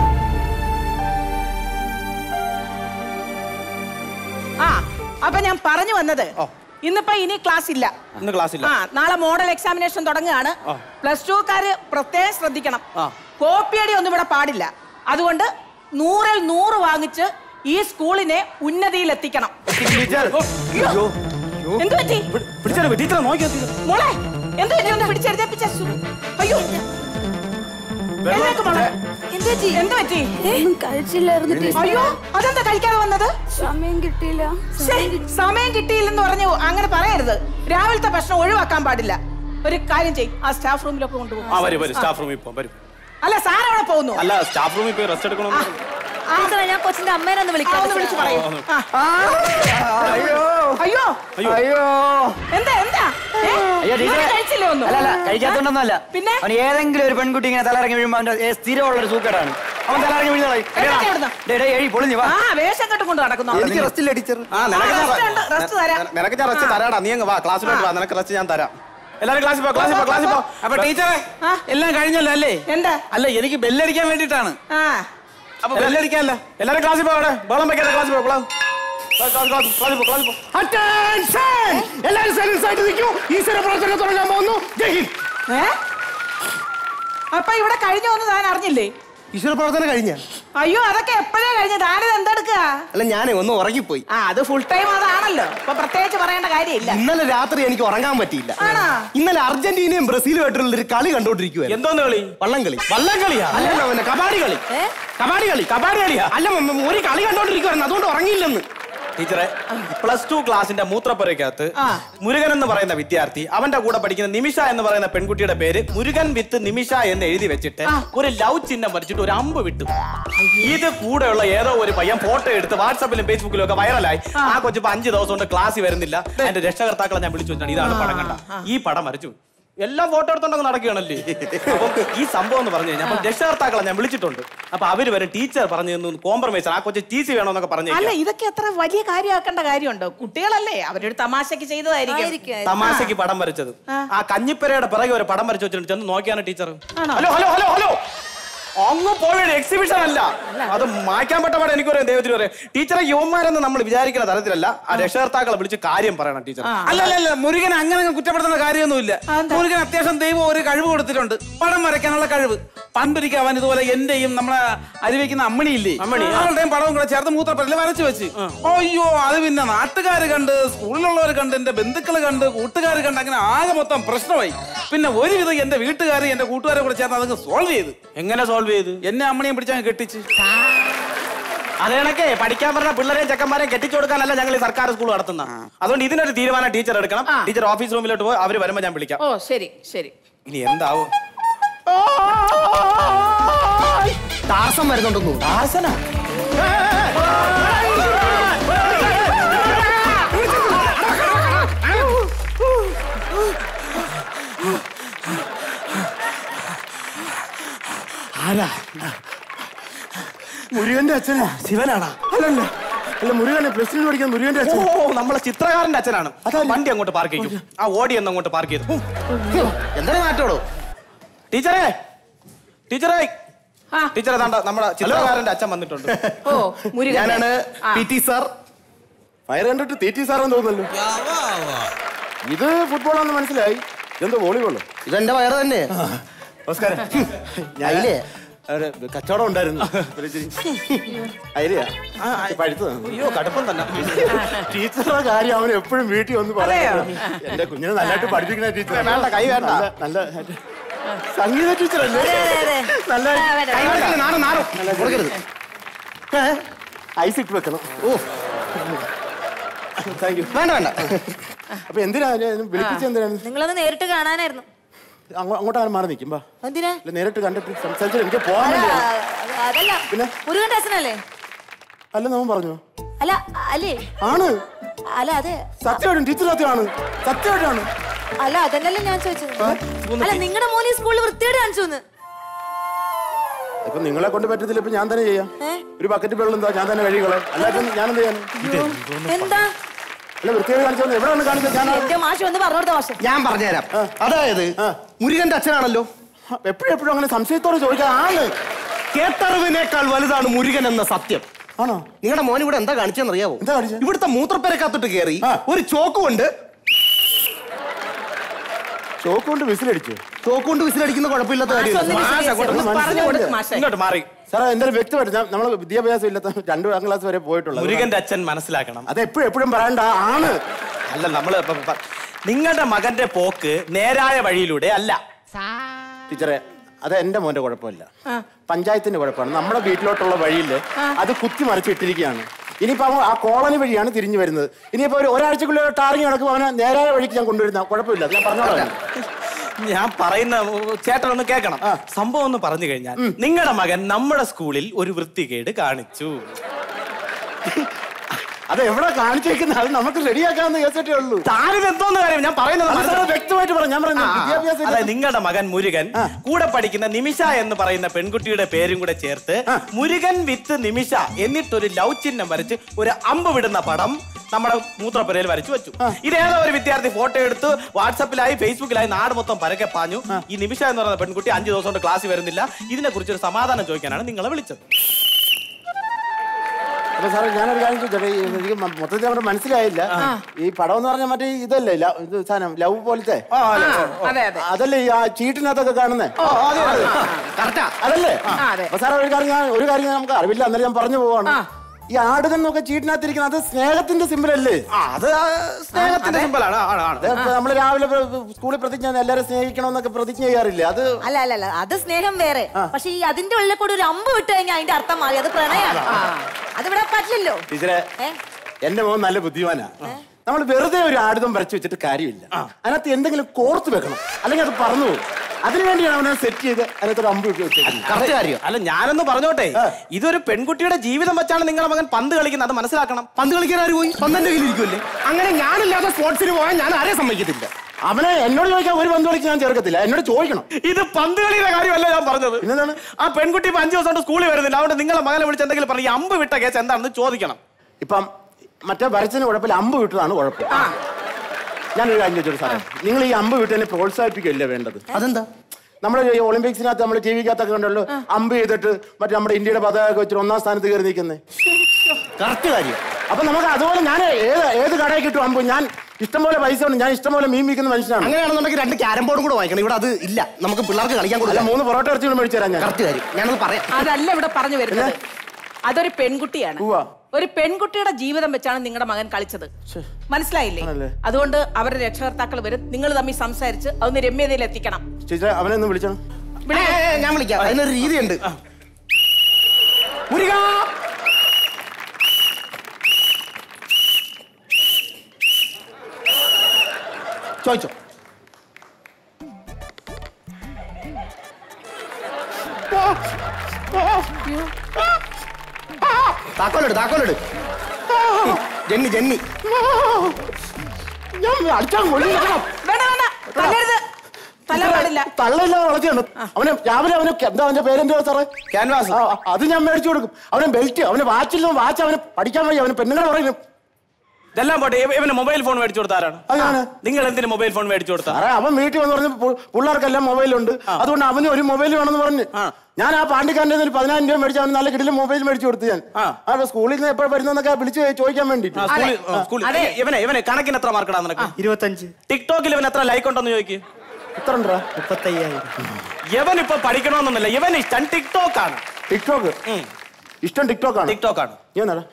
I: ആ അപ്പൊ ഞാൻ പറഞ്ഞു വന്നത് ഇന്നിപ്പോ ഇനി ക്ലാസ് ഇല്ല
J: ഇന്ന് ക്ലാസ് ഇല്ല
I: ആ നാളെ മോഡൽ എക്സാമിനേഷൻ തുടങ്ങുകയാണ് പ്ലസ് ടുക്കാര് പ്രത്യേകം ശ്രദ്ധിക്കണം കോപ്പിയടി ഒന്നും ഇവിടെ പാടില്ല അതുകൊണ്ട് നൂറിൽ നൂറ് വാങ്ങിച്ച് ഈ സ്കൂളിനെ ഉന്നതിയിൽ എത്തിക്കണം
J: ടീച്ചർ
I: അയ്യോ. എന്ത് പറ്റി
J: പിടിച്ചാലോ ടീച്ചറെ നോക്കിയോ
I: മോളെ എന്ത് പറ്റി ഒന്ന് പിടിച്ചെഴുതേപ്പിച്ച അയ്യോ എഴുന്നേക്ക് മോളെ എന്ത് പറ്റി എന്ത് പറ്റി
H: കഴിച്ചില്ലായിരുന്നു
I: അയ്യോ അതെന്താ കഴിക്കാതെ വന്നത്
H: സമയം കിട്ടിയില്ല
I: ശ്ശേ, സമയം കിട്ടിയില്ലെന്ന് പറഞ്ഞു അങ്ങനെ പറയരുത് രാവിലത്തെ ഭക്ഷണം ഒഴിവാക്കാൻ പാടില്ല ഒരു കാര്യം ചെയ് ആ സ്റ്റാഫ് റൂമിലൊക്കെ
J: ആ
I: കൊണ്ടുപോകും
J: വരും വരും സ്റ്റാഫ് റൂമിൽ പോകാം വരും
I: അല്ല സാർ അവിടെ പോകുന്നു
J: അല്ല സ്റ്റാഫ് റൂമിൽ പോയി റെസ്റ്റ് എടുക്കണം
A: ടീച്ചറെ ഞാൻ കൊച്ചിന്റെ അമ്മേനെ ഒന്ന്
I: ആ,
A: വിളിക്കാം
I: ഒന്ന് വിളിച്ചു പറയൂ ആ. അയ്യോ അയ്യോ
J: അയ്യോ
I: എന്താ എന്താ ഏ?
K: അയ്യോ ടീച്ചറെ
I: ഇതുവരെ കഴിച്ചില്ലേ ഒന്നും
K: അല്ല അല്ല കഴിക്കാത്തോണ്ടൊന്നല്ല
I: പിന്നെ?
K: അവൻ ഏതെങ്കിലും ഒരു പെൺകുട്ടി ഇങ്ങനെ തലയിറങ്ങി വീഴുമ്പോ അവന്റെ ഏ, സ്ഥിരമുള്ള ഒരു സൂക്കേടാണ് അവൻ തലയിറങ്ങി
I: എഴുന്നേറ്റ് ഇവിടുന്ന്.
K: വീഴുന്ന പൊളിഞ്ഞു വാ
I: ആ വേഷം കെട്ട് കൊണ്ട് നടക്കുന്നു
J: എനിക്ക് റെസ്റ്റ് ഇല്ല ടീച്ചർ ആ നിനക്ക് ഞാൻ
I: റെസ്റ്റ് ഉണ്ട്, റെസ്റ്റ് തരാം.
J: നിനക്ക് ഞാൻ റെസ്റ്റ് തരാടാ നീ അങ്ങ് വാ ക്ലാസ്സിലോട്ട് വാ നിനക്ക് റെസ്റ്റ് ഞാൻ തരാം എല്ലാരും ക്ലാസ്സിൽ പോ ക്ലാസ്സിൽ പോ ക്ലാസ്സിൽ പോ
L: അപ്പൊ ടീച്ചറെ
I: ആ.
L: എല്ലാം കഴിഞ്ഞല്ലോ അല്ലേ
I: എന്താ
L: അല്ല എനിക്ക് ബെല്ലടിക്കാൻ വേണ്ടിട്ടാണ്
I: ആ
J: അപ്പൊ ബെല്ലടിക്കാനല്ല എല്ലാരും ക്ലാസ്സിൽ പോ അവിടെ ബോളം വെക്കാതെ ക്ലാസ്സിൽ പോ ക്ലാസ് ക്ലാസ് ക്ലാസ്സിൽ പോ ക്ലാസ്സിൽ പോ
L: അറ്റൻഷൻ എല്ലാരും സൈലൻസ് ആയിട്ട് നിൽക്കൂ ഈശ്വര പ്രവർത്തനം തുടങ്ങാൻ പോകുന്നു ജയ് ഹിന്ദ്
I: ഏ അപ്പൊ ഇവിടെ കഴിഞ്ഞു വന്ന് താൻ അറിഞ്ഞില്ലേ
L: ഈശ്വര പ്രവർത്തനം കഴിഞ്ഞ
I: അയ്യോ അതൊക്കെ എപ്പോഴാ കഴിഞ്ഞ താനിത് എന്തെടുക്കുക
L: അല്ല ഞാൻ ഒന്ന് ഉറങ്ങിപ്പോയി
I: ആ അത് ഫുൾ ടൈം അതാണല്ലോ ഇപ്പൊ പ്രത്യേകിച്ച് പറയേണ്ട കാര്യമില്ല
L: ഇന്നലെ രാത്രി എനിക്ക് ഉറങ്ങാൻ പറ്റിയില്ല
I: ആണോ?
L: ഇന്നലെ അർജന്റീനയും ബ്രസീലുമായിട്ടുള്ള ഒരു കളി കണ്ടോണ്ടിരിക്കുവായിരുന്നു
J: എന്തോന്ന് കളി
L: വള്ളംകളി
J: വള്ളം കളിയാ
L: അല്ലല്ലോ പിന്നെ കബാഡി കളി കബാഡി കളി
J: കബാഡി കളിയാ
L: അല്ല മ- മ- ഒരു കളി കണ്ടോണ്ടിരിക്കുവായിരുന്നു അതുകൊണ്ട് ഉറങ്ങിയില്ലെന്ന്
J: ടീച്ചറെ പ്ലസ് ടു ക്ലാസിന്റെ മൂത്രപ്പുരയ്ക്കകത്ത്
I: ആ.
J: മുരുകൻ എന്ന് പറയുന്ന വിദ്യാർത്ഥി അവന്റെ കൂടെ പഠിക്കുന്ന നിമിഷ എന്ന് പറയുന്ന പെൺകുട്ടിയുടെ പേര് മുരുകൻ വിത്ത് നിമിഷ എന്ന് എഴുതി വെച്ചിട്ട് ഒരു ലവ് ചിഹ്നം വരച്ചിട്ട് ഒരു അമ്പ് വിട്ടു ഇത് കൂടെയുള്ള ഏതോ ഒരു പയ്യൻ ഫോട്ടോ എടുത്ത് വാട്സാപ്പിലും ഫേസ്ബുക്കിലും ഒക്കെ വൈറലായി ആ കൊച്ചിപ്പോ അഞ്ച് ദിവസം കൊണ്ട് ക്ലാസ്സിൽ വരുന്നില്ല എന്റെ രക്ഷകർത്താക്കളെ ഞാൻ വിളിച്ചു വെച്ചാണ് ഇതാണ് പടം കണ്ട ഈ പടം വരച്ചു എല്ലാം ഫോട്ടോ എടുത്തോണ്ടങ്ങ് നടക്കുകയാണല്ലേ അപ്പം ഈ സംഭവം എന്ന് പറഞ്ഞു കഴിഞ്ഞാൽ അപ്പം രക്ഷകർത്താക്കളെ ഞാൻ വിളിച്ചിട്ടുണ്ട് അപ്പൊ അവര് വരും ടീച്ചർ പറഞ്ഞു തന്നു കോംപ്രമൈസ് ആ കൊച്ചു ടി സി വേണമെന്നൊക്കെ പറഞ്ഞു
I: അല്ല ഇതൊക്കെ അത്ര വലിയ കാര്യമാക്കേണ്ട കാര്യമുണ്ടോ കുട്ടികളല്ലേ അവരൊരു തമാശക്ക് ചെയ്തതായിരിക്കും
J: തമാശക്ക് പടം വരച്ചത് ആ കഞ്ഞിപ്പരയുടെ പിറകെ ഒരു പടം വരച്ചു വെച്ചിട്ടുണ്ട് ചെന്ന് നോക്കിയാണ് teacher hello hello hello hello അങ്ങ് പോയത് എക്സിബിഷൻ അല്ല അത് മായ്ക്കാൻ പറ്റപാടെ എനിക്കൊരു ദൈവത്തിന് പറയാം ടീച്ചറെ യുവന്മാരെന്ന് നമ്മൾ വിചാരിക്കുന്ന തരത്തിലല്ല ആ രക്ഷകർത്താക്കളെ വിളിച്ച് കാര്യം പറയണം ടീച്ചർ
M: അല്ല അല്ല അല്ല മുരുകൻ അങ്ങനെ അങ്ങ് കുറ്റപ്പെടുത്തുന്ന കാര്യമൊന്നുമില്ല മുരുകൻ അത്യാവശ്യം ദൈവം ഒരു കഴിവ് കൊടുത്തിട്ടുണ്ട് പടം വരയ്ക്കാനുള്ള കഴിവ് പണ്ടൊരിക്കൽ അവൻ ഇതുപോലെ എന്റെയും നമ്മളെ അരിവയ്ക്കുന്ന അമ്മണിയില്ലേ
J: അമ്മണി, ആ.
M: അവളുടെയും പടവും കൂടെ ചേർത്ത് മൂത്രപ്പരല് വരച്ചു വെച്ച് അയ്യോ അത് പിന്നെ നാട്ടുകാർ കണ്ട് സ്കൂളിലുള്ളവർ കണ്ട് എന്റെ ബന്ധുക്കൾ കണ്ട് കൂട്ടുകാർ കണ്ട് അങ്ങനെ ആകെ മൊത്തം പ്രശ്നമായി പിന്നെ ഒരുവിധം എന്റെ വീട്ടുകാർ എന്റെ കൂട്ടുകാരെ കൂടെ ചേർന്ന് അതങ്ങ് സോൾവ് ചെയ്ത്
J: എങ്ങനെ സോൾവ് ചെയ്ത്
M: എന്നെ അമ്മണിയും പിടിച്ചങ്ങ് കെട്ടിച്ച്
J: അതേണക്കെ പഠിക്കാൻ പറഞ്ഞ പിള്ളേരെയും ചെക്കന്മാരെയും കെട്ടിച്ചു കൊടുക്കാനല്ല ഞങ്ങൾ ഈ സർക്കാർ സ്കൂൾ നടത്തുന്ന അതുകൊണ്ട് ഇതിനൊരു തീരുമാനം ടീച്ചർ എടുക്കണം ടീച്ചർ ഓഫീസ് റൂമിലോട്ട് പോയി അവര് വരുമ്പോ ഞാൻ വിളിക്കാം
I: ഓ ശരി ശരി
J: ഇനി എന്താവും
L: ടാർസം വരുന്നുണ്ടെന്ന് തോന്നുന്നു
J: ദാസന
L: ആരാ മുരുകന്റെ അച്ഛനാ
J: ശിവനാണാ
L: അല്ലല്ല അല്ല മുരുകനെ പ്ലസ് ടു പഠിക്കാൻ മുരുകന്റെ
J: ഓ
L: അച്ഛൻ
J: നമ്മളെ ചിത്രകാരന്റെ അച്ഛനാണ് വണ്ടി അങ്ങോട്ട് പാർക്ക് ചെയ്യും ആ ഓടി എന്ന് അങ്ങോട്ട് പാർക്ക് ചെയ്തു
L: എന്താ നാട്ടോടോ
J: ടീച്ചറേ ടീച്ചറേ ടീച്ചറെ താണ്ട നമ്മുടെ ചിത്രകാരന്റെ അച്ഛൻ വന്നിട്ടുണ്ട്
I: ഓ മുരുകൻ
L: ഞാനാണ്
I: ആ.
L: പി ടി സാർ ഫയർ കണ്ടിട്ട് ടി ടി സാറെന്ന് തോന്നുന്നല്ലോ ഇത് ഫുട്ബോളാന്ന് മനസ്സിലായി ഇതെന്തോ വോളിബോളോ ഇതെന്റെ വയറ് തന്നെ നമസ്കാരം ഞാനില്ലേ ഒരു കച്ചവടം ഉണ്ടായിരുന്നു അയിലെയാ പഴുത്തതാണ്
J: അയ്യോ കടുപ്പം തന്നെ
L: ടീച്ചറുടെ കാര്യം അവൻ എപ്പോഴും വീട്ടിൽ വന്ന് പറയാം
I: അതെയോ?
L: എന്റെ കുഞ്ഞിനെ നല്ലതായിട്ട് പഠിപ്പിക്കുന്ന ടീച്ചർ
J: വേണ്ട, കൈ വേണ്ട.
L: നല്ല സംഗീത ടീച്ചർ അല്ലേ നല്ല
M: കൈ കൊടുക്കല്ലേ, നാറും, നാറും.
L: നല്ല കൊടുക്കരുത് ഐസ് ഇട്ട് വെക്കണം ഓ താങ്ക് യു വേണ്ട വേണ്ട അപ്പൊ എന്തിനാ വിളിപ്പിച്ച എന്തിനാണ്
A: നിങ്ങളൊന്ന് നേരിട്ട് കാണാനായിരുന്നു
L: അങ്ങോ- അങ്ങോട്ട് മാറി നിൽക്കുമ്പോ
A: എന്തിനാ
L: ഇല്ല നേരിട്ട് കണ്ടിട്ട് സംസാരിച്ചിട്ട് എനിക്ക് പോകാൻ
A: അല്ല,
L: വേണ്ടിയാണ്.
A: അതല്ല
L: പിന്നെ?
A: മുരുകന്റെ അച്ഛനല്ലേ
L: അല്ല നോൻ പറഞ്ഞു
A: അല്ല അല്ലേ
L: ആണ്
A: അല്ല അതെ
L: സത്യമായിട്ടും ടീച്ചർ സത്യമാണ് സത്യമായിട്ടാണ്
A: അല്ല അതല്ലല്ലോ ഞാൻ ചോദിച്ചത് അല്ല നിങ്ങളുടെ മോനെ സ്കൂളിൽ വൃത്തിയോട് കാണിച്ചു എന്ന്
L: ഇപ്പൊ നിങ്ങളെ കൊണ്ട് പറ്റത്തില്ല ഇപ്പൊ ഞാൻ തന്നെ ചെയ്യാം
A: ഏ?
L: ഒരു ബക്കറ്റ് വെള്ളം എന്താ ഞാൻ തന്നെ കഴുകിക്കോളാം അല്ലാതെ ഞാൻ എന്ത് ചെയ്യാൻ
A: എന്താ
L: അല്ല വൃത്തിയായി കാണിച്ചോളൂ എവിടെയാണ് കാണിച്ചത് ഞാൻ
A: എന്റെ മാഷ് വന്ന് പറഞ്ഞു കൊടുത്ത മാഷ്
L: ഞാൻ പറഞ്ഞുതരാം അതായത് മുരുകന്റെ അച്ഛനാണല്ലോ എപ്പോഴും എപ്പോഴും അങ്ങനെ സംശയത്തോടെ ചോദിക്കാൻ ആണ്
K: കേട്ടറിവിനേക്കാൾ വലുതാണ് മുരുകൻ എന്ന സത്യം
L: ആണോ
K: നിങ്ങളുടെ മോൻ ഇവിടെ എന്താ കാണിച്ചെന്നറിയാവോ
L: എന്താ കാണിച്ചത്?
K: ഇവിടുത്തെ മൂത്രപ്പരക്കകത്തോട്ട് കയറി ഒരു ചോക്ക് കൊണ്ട്
L: ചോക്ക് കൊണ്ട് വിസിലടിച്ചു
K: ചോക്ക് കൊണ്ട് വിസിലടിക്കുന്ന കുഴപ്പമില്ലാത്ത
I: മാഷ് ഒന്ന്
K: കാര്യമില്ല
I: വിശദീകരിച്ച് പറഞ്ഞു കൊടുക്ക് മാഷേ.
J: ഇങ്ങോട്ട് മാറി
L: സാറേ എന്തായാലും വ്യക്തമായിട്ട് ഞാൻ- നമ്മള് വിദ്യാഭ്യാസം ഇല്ലാത്ത രണ്ടാം ക്ലാസ് വരെ പോയിട്ടുള്ളത്
J: മുരുകന്റെ അച്ഛൻ മനസ്സിലാക്കണം
L: അത് എപ്പോഴും എപ്പോഴും പറയണ്ട ആണ്
J: അല്ല നമ്മള് ഇപ്പൊ പ- നിങ്ങളുടെ മകന്റെ പോക്ക് നേരായ വഴിയിലൂടെ അല്ല
L: ടീച്ചറെ അത് എന്റെ മോന്റെ കുഴപ്പമില്ല പഞ്ചായത്തിന്റെ കുഴപ്പമാണ് നമ്മുടെ വീട്ടിലോട്ടുള്ള വഴിയിൽ അത് കുത്തി മറിച്ചിട്ടിരിക്കുകയാണ് ഇനിയിപ്പോ അവൻ ആ കോളനി വഴിയാണ് തിരിഞ്ഞു വരുന്നത് ഇനിയിപ്പോ ഒരു ഒരാഴ്ചക്കുള്ളിൽ ടാറിങ് നടക്കും അവനെ നേരായ വഴിക്ക് ഞാൻ കൊണ്ടുവരുന്ന കുഴപ്പമില്ല അത് ഞാൻ പറഞ്ഞോളാം
J: ഞാൻ പറയുന്ന ചേട്ടൻ ഒന്ന് കേൾക്കണം സംഭവം ഒന്ന് പറഞ്ഞു കഴിഞ്ഞാൽ നിങ്ങളുടെ മകൻ നമ്മുടെ സ്കൂളിൽ ഒരു വൃത്തികേട് കാണിച്ചു
L: അത് എവിടെ കാണിച്ചേക്കുന്നത് അത് നമുക്ക് റെഡിയാക്കാവുന്ന കേസറ്റേ ഉള്ളൂ
J: താനിത് എന്തോന്ന് കാര്യം ഞാൻ പറയുന്നത്
L: അത് സാറേ
J: മനസ്സിലാ-
L: വ്യക്തമായിട്ട് പറഞ്ഞു ഞാൻ പറയുന്നത്
J: ആ,
L: വിദ്യാഭ്യാസം
J: അതായത് നിങ്ങളുടെ മകൻ മുരുകൻ കൂടെ പഠിക്കുന്ന നിമിഷ എന്ന് പറയുന്ന പെൺകുട്ടിയുടെ പേരും കൂടെ ചേർത്ത് മുരുകൻ വിത്ത് നിമിഷ എന്നിട്ടൊരു ലവ് ചിഹ്നം വരച്ച് ഒരു അമ്പ് വിടുന്ന പടം നമ്മുടെ മൂത്രപ്പുരയിൽ വരച്ചു വെച്ചു ഇതേതോ ഒരു വിദ്യാർത്ഥി ഫോട്ടോ എടുത്ത് വാട്സപ്പിലായി ഫേസ്ബുക്കിലായി നാട് മൊത്തം പരക്കെ പാഞ്ഞു ഈ നിമിഷ എന്ന് പറയുന്ന പെൺകുട്ടി അഞ്ചു ദിവസം കൊണ്ട് ക്ലാസ്സിൽ വരുന്നില്ല ഇതിനെ കുറിച്ച് ഒരു സമാധാനം ചോദിക്കാനാണ് നിങ്ങളെ വിളിച്ചത്
L: അപ്പൊ സാറേ ഞാനൊരു കാര്യം ചോദിച്ചോട്ടെ ഈ എനിക്ക് മ- മൊത്തത്തിൽ അങ്ങോട്ട് മനസ്സിലായില്ല ഈ പടം എന്ന് പറഞ്ഞാൽ മറ്റേ ഇതല്ലേ ലവ്- ഇത് സാധനം ലവ് പോലത്തെ
I: അതെ അതെ
L: അതല്ലേ ഈ ആ ചീട്ടിനകത്തൊക്കെ കാണുന്നേ
I: കറക്റ്റാ
L: അതല്ലേ
I: ആ, അതെ.
L: അപ്പൊ സാറേ ഒരു കാര്യം ഞാൻ ഒരു കാര്യം ഞാൻ നമുക്ക് അറിവില്ല അന്നേരം ഞാൻ പറഞ്ഞു പോവാണ് ഈ ആടുകൻ എന്നൊക്കെ ചീട്ടിനകത്തിരിക്കുന്നത് അത് സ്നേഹത്തിന്റെ സിമ്പിൾ അല്ലേ
J: അത് സ്നേഹത്തിന്റെ സിമ്പിളാണ്
L: അത് നമ്മള് രാവിലെ പ്ര- സ്കൂളിൽ പ്രതിജ്ഞ എല്ലാവരും സ്നേഹിക്കണമെന്നൊക്കെ പ്രതിജ്ഞ ചെയ്യാറില്ലേ അത്
A: അല്ല അല്ല അല്ല അത് സ്നേഹം വേറെ പക്ഷെ ഈ അതിന്റെ ഉള്ളിൽ കൂടി ഒരു അമ്പ് വിട്ട് കഴിഞ്ഞാൽ അതിന്റെ അർത്ഥം മാറി അത് പ്രണയാണ് അതിവിടെ പറ്റില്ലല്ലോ
L: ടീച്ചറെ
A: ഏ?
L: എന്റെ മോൻ നല്ല ബുദ്ധിമാനാ നമ്മൾ വെറുതെ ഒരു ആടുതം വരച്ചു വെച്ചിട്ട് കാര്യമില്ല അതിനകത്ത് എന്തെങ്കിലും കോർത്ത് വെക്കണം അല്ലെങ്കിൽ അത് പറന്നു പോകും അതിനുവേണ്ടിയാണ് അവനെ സെറ്റ് ചെയ്ത് അതിനകത്ത് ഒരു അമ്പ് ഇട്ട് വെച്ചേക്കുന്നത്
J: കറക്റ്റ് കാര്യം അല്ല ഞാനൊന്ന് പറഞ്ഞോട്ടെ ഇതൊരു പെൺകുട്ടിയുടെ ജീവിതം വെച്ചാണ് നിങ്ങളുടെ മകൻ പന്ത് കളിക്കുന്നത് അത് മനസ്സിലാക്കണം
K: പന്ത് കളിക്കാൻ ആര് പോയി പന്തന്റെ കയ്യിൽ ഇരിക്കുമല്ലേ
M: അങ്ങനെ ഞാനില്ലാതെ സ്പോർട്സിന് പോകാൻ ഞാൻ ആരെ സമ്മതിക്കത്തില്ല
L: അവനെ എന്നോട് ചോദിക്കാൻ ഒരു പന്ത് കളിക്ക് ഞാൻ ചേർക്കത്തില്ല എന്നോട് ചോദിക്കണം
J: ഇത് പന്ത് കളിയുടെ കാര്യമല്ല ഞാൻ പറഞ്ഞത്
L: പിന്നെന്താണ്
J: ആ പെൺകുട്ടി ഇപ്പൊ അഞ്ചു ദിവസം കൊണ്ട് സ്കൂളിൽ വരുന്നില്ല അതുകൊണ്ട് നിങ്ങളെ മകനെ വിളിച്ച് എന്തെങ്കിലും പറഞ്ഞു ഈ അമ്പ് വിട്ട കേസ് എന്താണെന്ന് ചോദിക്കണം
L: ഇപ്പം മറ്റേ വരച്ചതിന് കുഴപ്പമില്ല അമ്പ് വിട്ടതാണ് കുഴപ്പം ഞാനൊരു കാര്യം ചോദിച്ചോളൂ സാറേ നിങ്ങൾ ഈ അമ്പ് വിട്ടതിനെ പ്രോത്സാഹിപ്പിക്കുകയല്ലേ വേണ്ടത്
K: അതെന്താ
L: നമ്മുടെ ഈ ഒളിമ്പിക്സിനകത്ത് നമ്മൾ ടി വിക്കകത്തൊക്കെ കണ്ടല്ലോ അമ്പ് ചെയ്തിട്ട് മറ്റേ നമ്മുടെ ഇന്ത്യയുടെ പതാക വെച്ചിട്ട് ഒന്നാം സ്ഥാനത്ത് കയറി നിൽക്കുന്നത് കറക്റ്റ് കാര്യം അപ്പൊ നമുക്ക് അതുപോലെ ഞാൻ ഏത് ഏത് കടയിൽ കിട്ടും അമ്പ് ഞാൻ ഇഷ്ടംപോലെ പൈസ ഉണ്ട് ഞാൻ ഇഷ്ടംപോലെ മീൻ വിൽക്കുന്ന മനുഷ്യനാണ്
K: അങ്ങനെയാണെന്നുണ്ടെങ്കിൽ രണ്ട് ക്യാരം ബോർഡും കൂടെ വാങ്ങിക്കണം ഇവിടെ അത് ഇല്ല നമുക്ക് പിള്ളേർക്ക് കളിക്കാൻ
L: അല്ല
K: കൊടുക്കാം
L: മൂന്ന് പൊറോട്ട ഇറച്ചി മേടിച്ചു തരാം ഞാൻ
K: കറക്റ്റ് കാര്യം ഞാനത് പറയാം
I: അതല്ല ഇവിടെ പറഞ്ഞു വരുന്നത് അതൊരു പെൺകുട്ടിയാണ്
L: ഉവ്വ.
I: ഒരു പെൺകുട്ടിയുടെ ജീവിതം വെച്ചാണ് നിങ്ങളുടെ മകൻ കളിച്ചത് മനസ്സിലായില്ലേ
L: ആണല്ലേ?
I: അതുകൊണ്ട് അവരുടെ രക്ഷകർത്താക്കൾ വരും നിങ്ങൾ തമ്മിൽ സംസാരിച്ച് അതൊന്ന് രമ്യതയിൽ എത്തിക്കണം
L: ചേച്ചി അവനെ ഒന്ന് വിളിച്ചോ
K: ഏ, ഏ, ഞാൻ വിളിക്കാം അതിനൊരു രീതിയുണ്ട് മുരുകാ ചോദിച്ചോ താക്കോലെട് താക്കോലെട് ജെന്നി ജെന്നി
L: ഞാൻ അടിച്ചാൽ കൊള്ളില്ല
I: വേണ്ട വേണ്ട തല്ലരുത് തല്ലാൻ പാടില്ല
L: തള്ളയില്ലാതെ വളർത്തിയാണ് അവന് രാവിലെ അവന് എന്താ അവന്റെ പേരെന്താ സാറേ
J: ക്യാൻവാസ്
L: ആ, അത് ഞാൻ മേടിച്ചു കൊടുക്കും അവന് ബെൽറ്റ് അവന് വാച്ചില്ല വാച്ച് അവന് പഠിക്കാൻ വയ്യ അവന് പെണ്ണുങ്ങൾ പറയുന്നു
J: ഇതെല്ലാം പോട്ടെ ഇവ- ഇവന് മൊബൈൽ ഫോൺ മേടിച്ചു കൊടുത്താരാണ്
L: അതാണ്
J: നിങ്ങൾ എന്തിന് മൊബൈൽ ഫോൺ മേടിച്ചു കൊടുത്താ
L: സാറേ അവൻ വീട്ടിൽ വന്ന് പറഞ്ഞ് പു- പിള്ളേർക്കെല്ലാം മൊബൈലുണ്ട് അതുകൊണ്ട് അവന് ഒരു മൊബൈൽ വേണമെന്ന് പറഞ്ഞ് ഞാൻ ആ പാണ്ടിക്കാരൻ്റെ ഒരു പതിനായിരം രൂപ മേടിച്ച് അവന് നല്ല കിടിലും മൊബൈൽ മേടിച്ചു കൊടുത്തു ഞാൻ ആ സ്കൂളിൽ നിന്ന് എപ്പോഴും വരുന്നൊക്കെ വിളിച്ച് ചോദിക്കാൻ വേണ്ടിട്ട്
J: ആ, സ്കൂളിൽ- ആ, സ്കൂളിൽ. ഇവനെ ഇവനെ കണക്കിന് എത്ര മാർക്കടാ നിനക്ക്
K: ഇരുപത്തഞ്ച്
J: ടിക്ടോക്കിൽ ഇവൻ എത്ര ലൈക്ക് ഉണ്ടെന്ന് ചോദിക്ക്
L: എത്ര ഉണ്ടാ
K: മുപ്പത്തയ്യായിരം
J: ഇവൻ ഇപ്പൊ പഠിക്കണമെന്നൊന്നുമില്ല ഇവൻ ഇഷ്ടം ടിക്ടോക്ക് ആണ്
L: ടിക്ടോക്ക് ഇഷ്ടം ടിക്ടോക്ക് ആണ്
J: ടിക്ടോക്ക് ആണ്
L: നീ ഒന്നടാ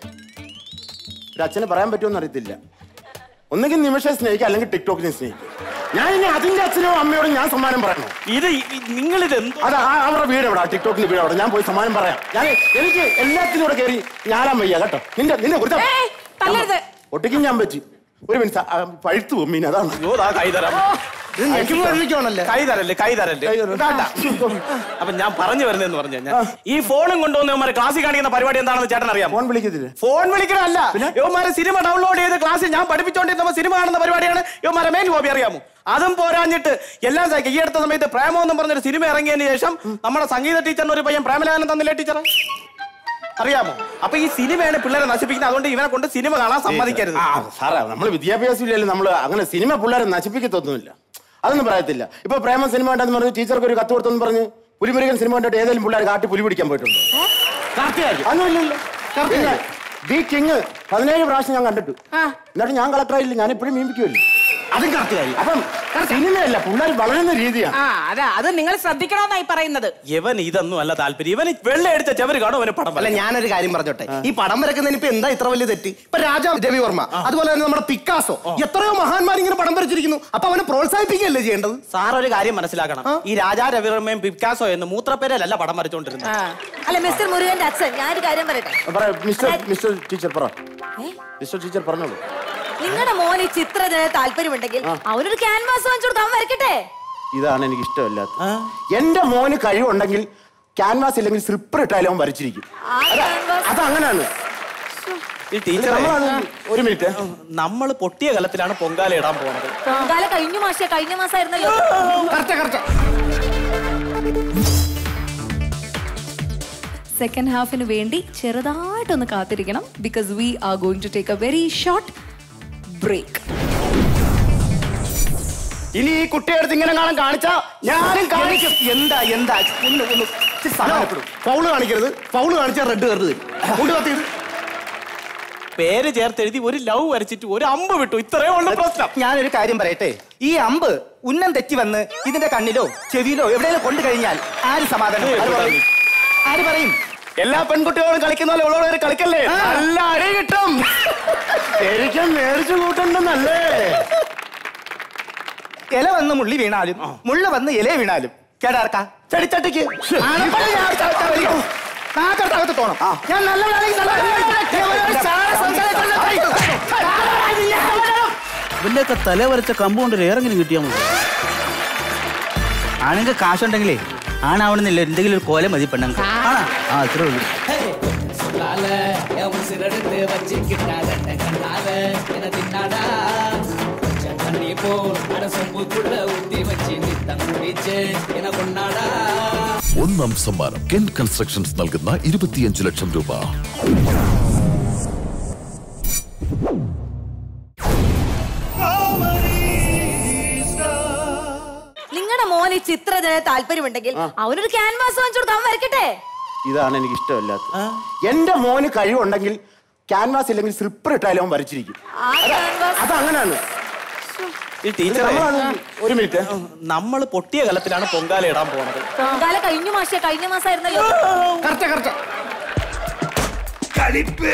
L: ഒരു അച്ഛനെ പറയാൻ പറ്റുമെന്ന് അറിയത്തില്ല ഒന്നുകിൽ നിമിഷം സ്നേഹിക്കുക അല്ലെങ്കിൽ ടിക്ടോക്കിനെ സ്നേഹിക്കുക ഞാൻ ഇനി അതിന്റെ അച്ഛനോ അമ്മയോടും ഞാൻ സമ്മാനം പറയണോ
J: ഇത് നിങ്ങൾ ഇത്
L: അത് ആ- അവരുടെ വീട് എവിടെ ടിക്ടോക്കിൽ വീട് എവിടെ ഞാൻ പോയി സമ്മാനം പറയാം ഞാൻ എനിക്ക് എല്ലാത്തിനും കൂടെ കയറി ഞാനാൻ വയ്യ കേട്ടോ നിന്റെ നിന്റെ കുരുത്തം
I: തല്ലരുത്
L: ഒട്ടിക്കും ഞാൻ പറ്റി ഒരു മിനിറ്റ് ആ, പഴുത്തു പോകും മീൻ അതാണ്
J: അയ്യോ, ദാ കൈ തരാം
K: ഇത് ഞെക്കുമ്പോ എഴുതിക്കോണല്ലേ
J: കൈ തരല്ലേ കൈ തരല്ലേ വേണ്ട. അപ്പൊ ഞാൻ പറഞ്ഞു വരുന്നതെന്ന് പറഞ്ഞു കഴിഞ്ഞാൽ ഈ ഫോണും കൊണ്ടുവന്ന് ഇവന്മാരെ ക്ലാസ്സിൽ കാണിക്കുന്ന പരിപാടി എന്താണെന്ന് ചേട്ടൻ അറിയാം
L: ഫോൺ വിളിക്കത്തില്ലേ
J: ഫോൺ വിളിക്കണമല്ല ഇവന്മാരെ സിനിമ ഡൗൺലോഡ് ചെയ്ത് ക്ലാസ്സിൽ ഞാൻ പഠിപ്പിച്ചോണ്ടിരുന്ന സിനിമ കാണുന്ന പരിപാടിയാണ് ഇവന്മാരെ മെയിൻ ഹോബി അറിയാമോ അതും പോരാഞ്ഞിട്ട് എല്ലാം സ- ഈ അടുത്ത സമയത്ത് പ്രേമം എന്നും പറഞ്ഞൊരു സിനിമ ഇറങ്ങിയതിന് ശേഷം നമ്മുടെ സംഗീത ടീച്ചറിന് ഒരു പയ്യൻ പ്രേമലാനം തന്നില്ലേ ടീച്ചറെ അറിയാമോ അപ്പൊ ഈ സിനിമയാണ് പിള്ളേരെ നശിപ്പിക്കുന്നത് അതുകൊണ്ട് ഇവനെ കൊണ്ട് സിനിമ കാണാൻ സമ്മതിക്കരുത്
L: ആ, സാറേ നമ്മൾ വിദ്യാഭ്യാസം ഇല്ലല്ലോ നമ്മൾ അങ്ങനെ സിനിമ പിള്ളേരെ നശിപ്പിക്കത്തൊന്നുമില്ല അതൊന്നും പറയത്തില്ല ഇപ്പൊ പ്രേമ സിനിമ ഉണ്ടെന്ന് പറഞ്ഞ് ടീച്ചർക്ക് ഒരു കത്ത് കൊടുത്തെന്ന് പറഞ്ഞ് പുലിമുരുകൻ സിനിമ കണ്ടിട്ട് ഏതെങ്കിലും പിള്ളേർ കാട്ടി പുലി പിടിക്കാൻ പോയിട്ടുണ്ടോ അതൊന്നുമില്ലല്ലോ പിന്നെ ദി കിങ് പതിനേഴ് പ്രാവശ്യം ഞാൻ കണ്ടിട്ടു എന്നിട്ട് ഞാൻ കളക്ടറായില്ല ഞാൻ ഇപ്പോഴും മീമിക്കുമല്ലോ അതും കറക്റ്റ് കാര്യം അപ്പം സിനിമയല്ല പിള്ളേർ വളരുന്ന രീതിയാണ്
I: ആ അതാ അത് നിങ്ങൾ ശ്രദ്ധിക്കണമെന്നായി പറയുന്നത്
J: ഇവൻ ഇതൊന്നും അല്ല താല്പര്യം ഇവൻ വെള്ള അടിച്ച ചെവര് കാണും അവന് പടം
K: അല്ല ഞാനൊരു കാര്യം പറഞ്ഞോട്ടെ ഈ പടം വരക്കുന്നതിന് ഇപ്പൊ എന്താ ഇത്ര വലിയ തെറ്റ് ഇപ്പൊ രാജാ രവിവർമ്മ അതുപോലെ തന്നെ നമ്മുടെ പിക്കാസോ എത്രയോ മഹാന്മാർ ഇങ്ങനെ പടം വരച്ചിരിക്കുന്നു അപ്പൊ അവനെ പ്രോത്സാഹിപ്പിക്കുകയല്ലേ ചെയ്യേണ്ടത്
J: സാർ ഒരു കാര്യം മനസ്സിലാക്കണം ഈ രാജാ രവിവർമ്മയും പിക്കാസോ എന്ന് മൂത്രപ്പേരല്ല പടം വരച്ചോണ്ടിരുന്നത്
A: അല്ല മിസ്റ്റർ മുരുകന്റെ അച്ഛൻ ഞാനൊരു കാര്യം പറയട്ടെ
L: പറ മിസ്റ്റർ മിസ്റ്റർ ടീച്ചർ പറ മിസ്റ്റർ ടീച്ചർ പറഞ്ഞോളൂ
A: നിങ്ങളുടെ മോന് ഈ ചിത്രത്തിന് താല്പര്യമുണ്ടെങ്കിൽ അവനൊരു ക്യാൻവാസ് വാങ്ങിച്ചു കൊടുക്കാൻ അവൻ വരയ്ക്കട്ടെ
L: ഇതാണ് എനിക്ക് ഇഷ്ടമല്ലാത്ത എന്റെ മോന് കഴിവുണ്ടെങ്കിൽ ക്യാൻവാസ് ഇല്ലെങ്കിൽ സ്ലിപ്പർ ഇട്ടാലും അവൻ വരച്ചിരിക്കും അതാ- അത് അങ്ങനെയാണ്
J: ഈ ടീച്ചർ
L: നമ്മളാണ് ഒരു മിനിറ്റ്
J: നമ്മൾ പൊട്ടിയ കലത്തിലാണ് പൊങ്കാല ഇടാൻ പോണത്
A: പൊങ്കാല കഴിഞ്ഞ മാസം കഴിഞ്ഞ മാസമായിരുന്നല്ലോ
B: സെക്കൻഡ് ഹാഫിന് വേണ്ടി ചെറുതായിട്ടൊന്ന് കാത്തിരിക്കണം because we are going to take a very short break
K: ഇനി ഈ കുട്ടിയെടുത്ത് ഇങ്ങനെ കാണാൻ കാണിച്ചാ ഞാനും കാണിക്കും എന്താ എന്താ ഒന്ന് ഒന്ന് ഇച്ചിരി സമാധാനപ്പെടും ഫൗള് കാണിക്കരുത് ഫൗള് കാണിച്ചാൽ റെഡ് കയറി തരും കൊണ്ട് കത്തിയത്
J: പേര് ചേർത്തെഴുതി ഒരു ലവ് വരച്ചിട്ട് ഒരു അമ്പ് വിട്ടു ഇത്രയേ ഉള്ളൂ പ്രശ്നം
K: ഞാനൊരു കാര്യം പറയട്ടെ ഈ അമ്പ് ഉന്നം തെറ്റി വന്ന് ഇതിന്റെ കണ്ണിലോ ചെവിയിലോ എവിടെയെങ്കിലും കൊണ്ടു കഴിഞ്ഞാൽ ആര് സമാധാനം ആര് പറയും? ആര് പറയും
J: എല്ലാ പെൺകുട്ടികളും കളിക്കുന്ന പോലെ ഉള്ളവർ കളിക്കല്ലേ നല്ല അടി കിട്ടും
L: ശരിക്കും മേടിച്ചു കൂട്ടണ്ടെന്നല്ലേ
K: ഇല വന്ന് മുള്ളി വീണാലും മുള്ള വന്ന് ഇല വീണാലും കേടാർക്ക ചെടിച്ചട്ടിക്ക് ആനപ്പഴം ഞാൻ ചവിട്ടാൻ വലിക്കും. നാക്കകത്ത് തോണം ഞാൻ നല്ലവനാണെങ്കിൽ
N: ഇവന്റെയൊക്കെ തല വരച്ച കമ്പൗണ്ട് ഏറെങ്കിലും കിട്ടിയാൽ മതി ആണെങ്കിൽ കാശുണ്ടെങ്കിലേ ആണാവണമെന്നില്ല എന്തെങ്കിലും ഒരു കോല മതി പെണ്ണുങ്ങൾക്ക് ആണാ ആ അത്രേ ഉള്ളൂ
O: உசிரெடுத்து வச்சுக்கிட்டாத கண்ணாத என தின்னாடா தண்ணி போல் அரசம்புக்குள்ள ஊத்தி வச்சு நித்தம் குடிச்சு என கொண்டாடா
P: ഒന്നാം സമ്മാനം കെൻ കൺസ്ട്രക്ഷൻസ് നൽകുന്ന ഇരുപത്തിയഞ്ച് ലക്ഷം രൂപ
A: നിങ്ങളുടെ മോന് ഈ ചിത്രത്തിന് താല്പര്യമുണ്ടെങ്കിൽ അവനൊരു ക്യാൻവാസ് വാങ്ങിച്ചു കൊടുക്കാൻ വരയ്ക്കട്ടെ
L: ഇതാണ് എനിക്ക് ഇഷ്ടമല്ലാത്തത് എന്റെ മോന് കഴിവുണ്ടെങ്കിൽ ക്യാൻവാസ് ഇല്ലെങ്കിൽ സ്ലിപ്പർ ഇട്ടാലും അവൻ വരച്ചിരിക്കും
A: ആ ക്യാൻവാസ്
L: അത് അങ്ങനെയാണ്
J: ഈ ടീച്ചറെ
L: നമ്മളത് ഒരു മിനിറ്റ്
J: നമ്മൾ പൊട്ടിയ കലത്തിലാണ് പൊങ്കാല ഇടാൻ പോണത്
A: പൊങ്കാല കഴിഞ്ഞ മാസം കഴിഞ്ഞ മാസമായിരുന്നല്ലോ
L: കറക്റ്റ് കറക്റ്റ്
K: കളിപ്പ്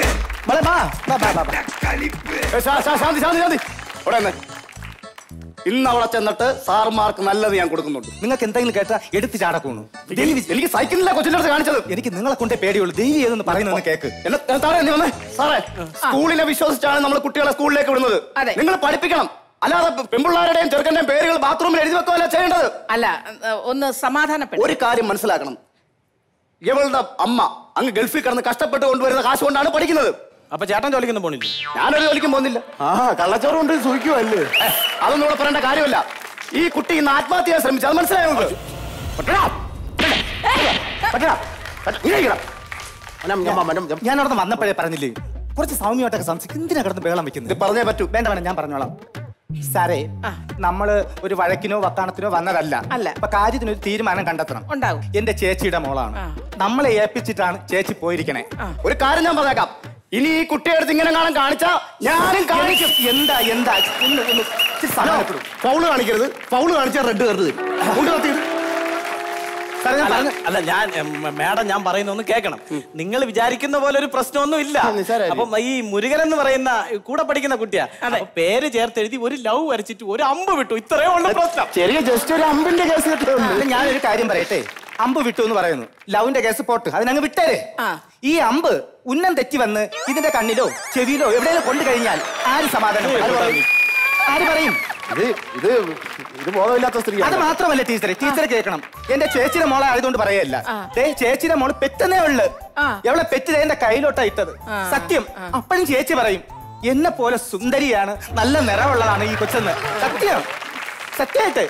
L: ശാന്തി ശാന്തി ശാന്തി ഇവിടെ നിന്ന് ഇന്ന് അവിടെ ചെന്നിട്ട് സാറുമാർക്ക് നല്ലത് ഞാൻ കൊടുക്കുന്നുണ്ട്
K: നിങ്ങൾക്ക് എന്തെങ്കിലും കേട്ടാ എടുത്ത് ചാടക്കൂണു
L: എനിക്ക് സൈക്കിളിലെ കൊച്ചിന്റെ അടുത്ത് കാണിച്ചത്
K: എനിക്ക് നിങ്ങളെ കൊണ്ടേ പേടിയുള്ളൂ ദൈവം ഏതെന്ന് പറയുന്നത് കേക്ക്
L: എന്നെ സാറേ നീ വന്നേ സാറേ സ്കൂളിനെ വിശ്വസിച്ചാണ് നമ്മൾ കുട്ടികളെ സ്കൂളിലേക്ക് വിടുന്നത് നിങ്ങൾ പഠിപ്പിക്കണം അല്ലാതെ പെൺപിള്ളാരുടെയും ചെറുക്കന്റെയും പേരുകൾ ബാത്റൂമിൽ എഴുതി വെക്കുകയല്ല ചെയ്യേണ്ടത്
I: അല്ല ഏഹ്, ഒന്ന് സമാധാനപ്പെട്ടു
L: ഒരു കാര്യം മനസ്സിലാക്കണം ഇവളുടെ അമ്മ അങ്ങ് ഗൾഫിൽ കിടന്ന് കഷ്ടപ്പെട്ട് കൊണ്ടുവരുന്ന കാശ് കൊണ്ടാണ് പഠിക്കുന്നത്
J: അപ്പൊ ചേട്ടൻ ജോലിക്കൊന്നും പോണില്ല
L: ഞാനൊരു ജോലിക്കും പോകുന്നില്ല ആ കള്ളച്ചോറ് കൊണ്ട് സൂഹിക്കുമല്ലേ അതൊന്നും ഇവിടെ പറയേണ്ട കാര്യമല്ല ഈ കുട്ടി ഇന്ന് ആത്മഹത്യ ചെയ്യാൻ ശ്രമിച്ചു അത് മനസ്സിലായോ നിങ്ങൾക്ക്? പറ്റടാ. പറ്റടാ. പറ്റ- ഇങ്ങനെ ഇരിക്കണം. ഞാൻ- ഞാൻ- ഞാൻ- ഞാൻ-
K: ഞാൻ അവിടെ വന്നപ്പോഴേ പറഞ്ഞില്ലേ കുറച്ച് സൗമ്യമായിട്ടൊക്കെ സംസാരിക്കും എന്തിനാ കിടന്ന് ബഹളം വെക്കുന്നത്
L: പറഞ്ഞേ പറ്റൂ
K: വേണ്ട വേണ്ട ഞാൻ പറഞ്ഞോളാം സാറേ നമ്മള് ഒരു വഴക്കിനോ വക്കാണത്തിനോ വന്നതല്ല
I: അല്ല.
K: അപ്പൊ കാര്യത്തിന് ഒരു തീരുമാനം കണ്ടെത്തണം
I: ഉണ്ടാവും
K: എന്റെ ചേച്ചിയുടെ മോളാണ് നമ്മളെ ഏൽപ്പിച്ചിട്ടാണ് ചേച്ചി പോയിരിക്കണേ
L: ഒരു കാര്യം ഞാൻ പറഞ്ഞേക്കാം ഇനി ഈ കുട്ടിയെ അടുത്ത് ഇങ്ങനെ കാണാൻ കാണിച്ചാ ഞാനും കാണിക്കും
K: എന്താ എന്താ ഒന്ന് ഒന്ന് ഇച്ചിരി സമാധാനപ്പെടും.
L: ഫൗള് കാണിക്കരുത് ഫൗള് കാണിച്ചാൽ റെഡ് കയറുത് കൊണ്ട് കത്തി
K: സാറേ, ഞാൻ
J: അല്ല,
K: പറഞ്ഞ-
J: അല്ല ഞാൻ ഉം, മാഡം ഞാൻ പറയുന്ന ഒന്ന് കേൾക്കണം നിങ്ങൾ വിചാരിക്കുന്ന പോലെ ഒരു പ്രശ്നമൊന്നും ഇല്ല അപ്പം ഈ മുരുകൻ എന്ന് പറയുന്ന കൂടെ പഠിക്കുന്ന കുട്ടിയാ അപ്പൊ പേര് ചേർത്ത് എഴുതി ഒരു ലവ് വരച്ചിട്ട് ഒരു അമ്പ് വിട്ടു ഇത്രയേ ഉള്ളൂ പ്രശ്നം
L: ചെറിയ ജസ്റ്റ് ഒരു അമ്പിന്റെ കേസ്
K: അല്ല, ഞാനൊരു കാര്യം പറയട്ടെ അമ്പ് വിട്ടു എന്ന് പറയുന്നു ലവിന്റെ കേസ് പോട്ട് അതിനങ്ങ് വിട്ടേരെ ഈ അമ്പ് ഉന്നം തെറ്റി വന്ന് ഇതിന്റെ കണ്ണിലോ ചെവിയിലോ എവിടെയെങ്കിലും കൊണ്ടു കഴിഞ്ഞാൽ ആര് സമാധാനം ആര് പറയും? ആര് പറയും
L: ഇത് ഇത് ഇത് ബോധമില്ലാത്ത സ്ത്രീ
K: അത് മാത്രമല്ല ടീച്ചറെ ടീച്ചറെ കേൾക്കണം എന്റെ ചേച്ചിയുടെ മോളെ ആയതുകൊണ്ട് പറയല്ല ദേ ചേച്ചിയുടെ മോള് പെറ്റനേ ഉള്ളു എവളെ പെറ്റ് ദേ എന്റെ കയ്യിലോട്ടാ ഇട്ടത് സത്യം അപ്പോഴും ചേച്ചി പറയും എന്നെ പോലെ സുന്ദരിയാണ് നല്ല നിറവുള്ളതാണ് ഈ കൊച്ചെന്ന് സത്യം സത്യമായിട്ട്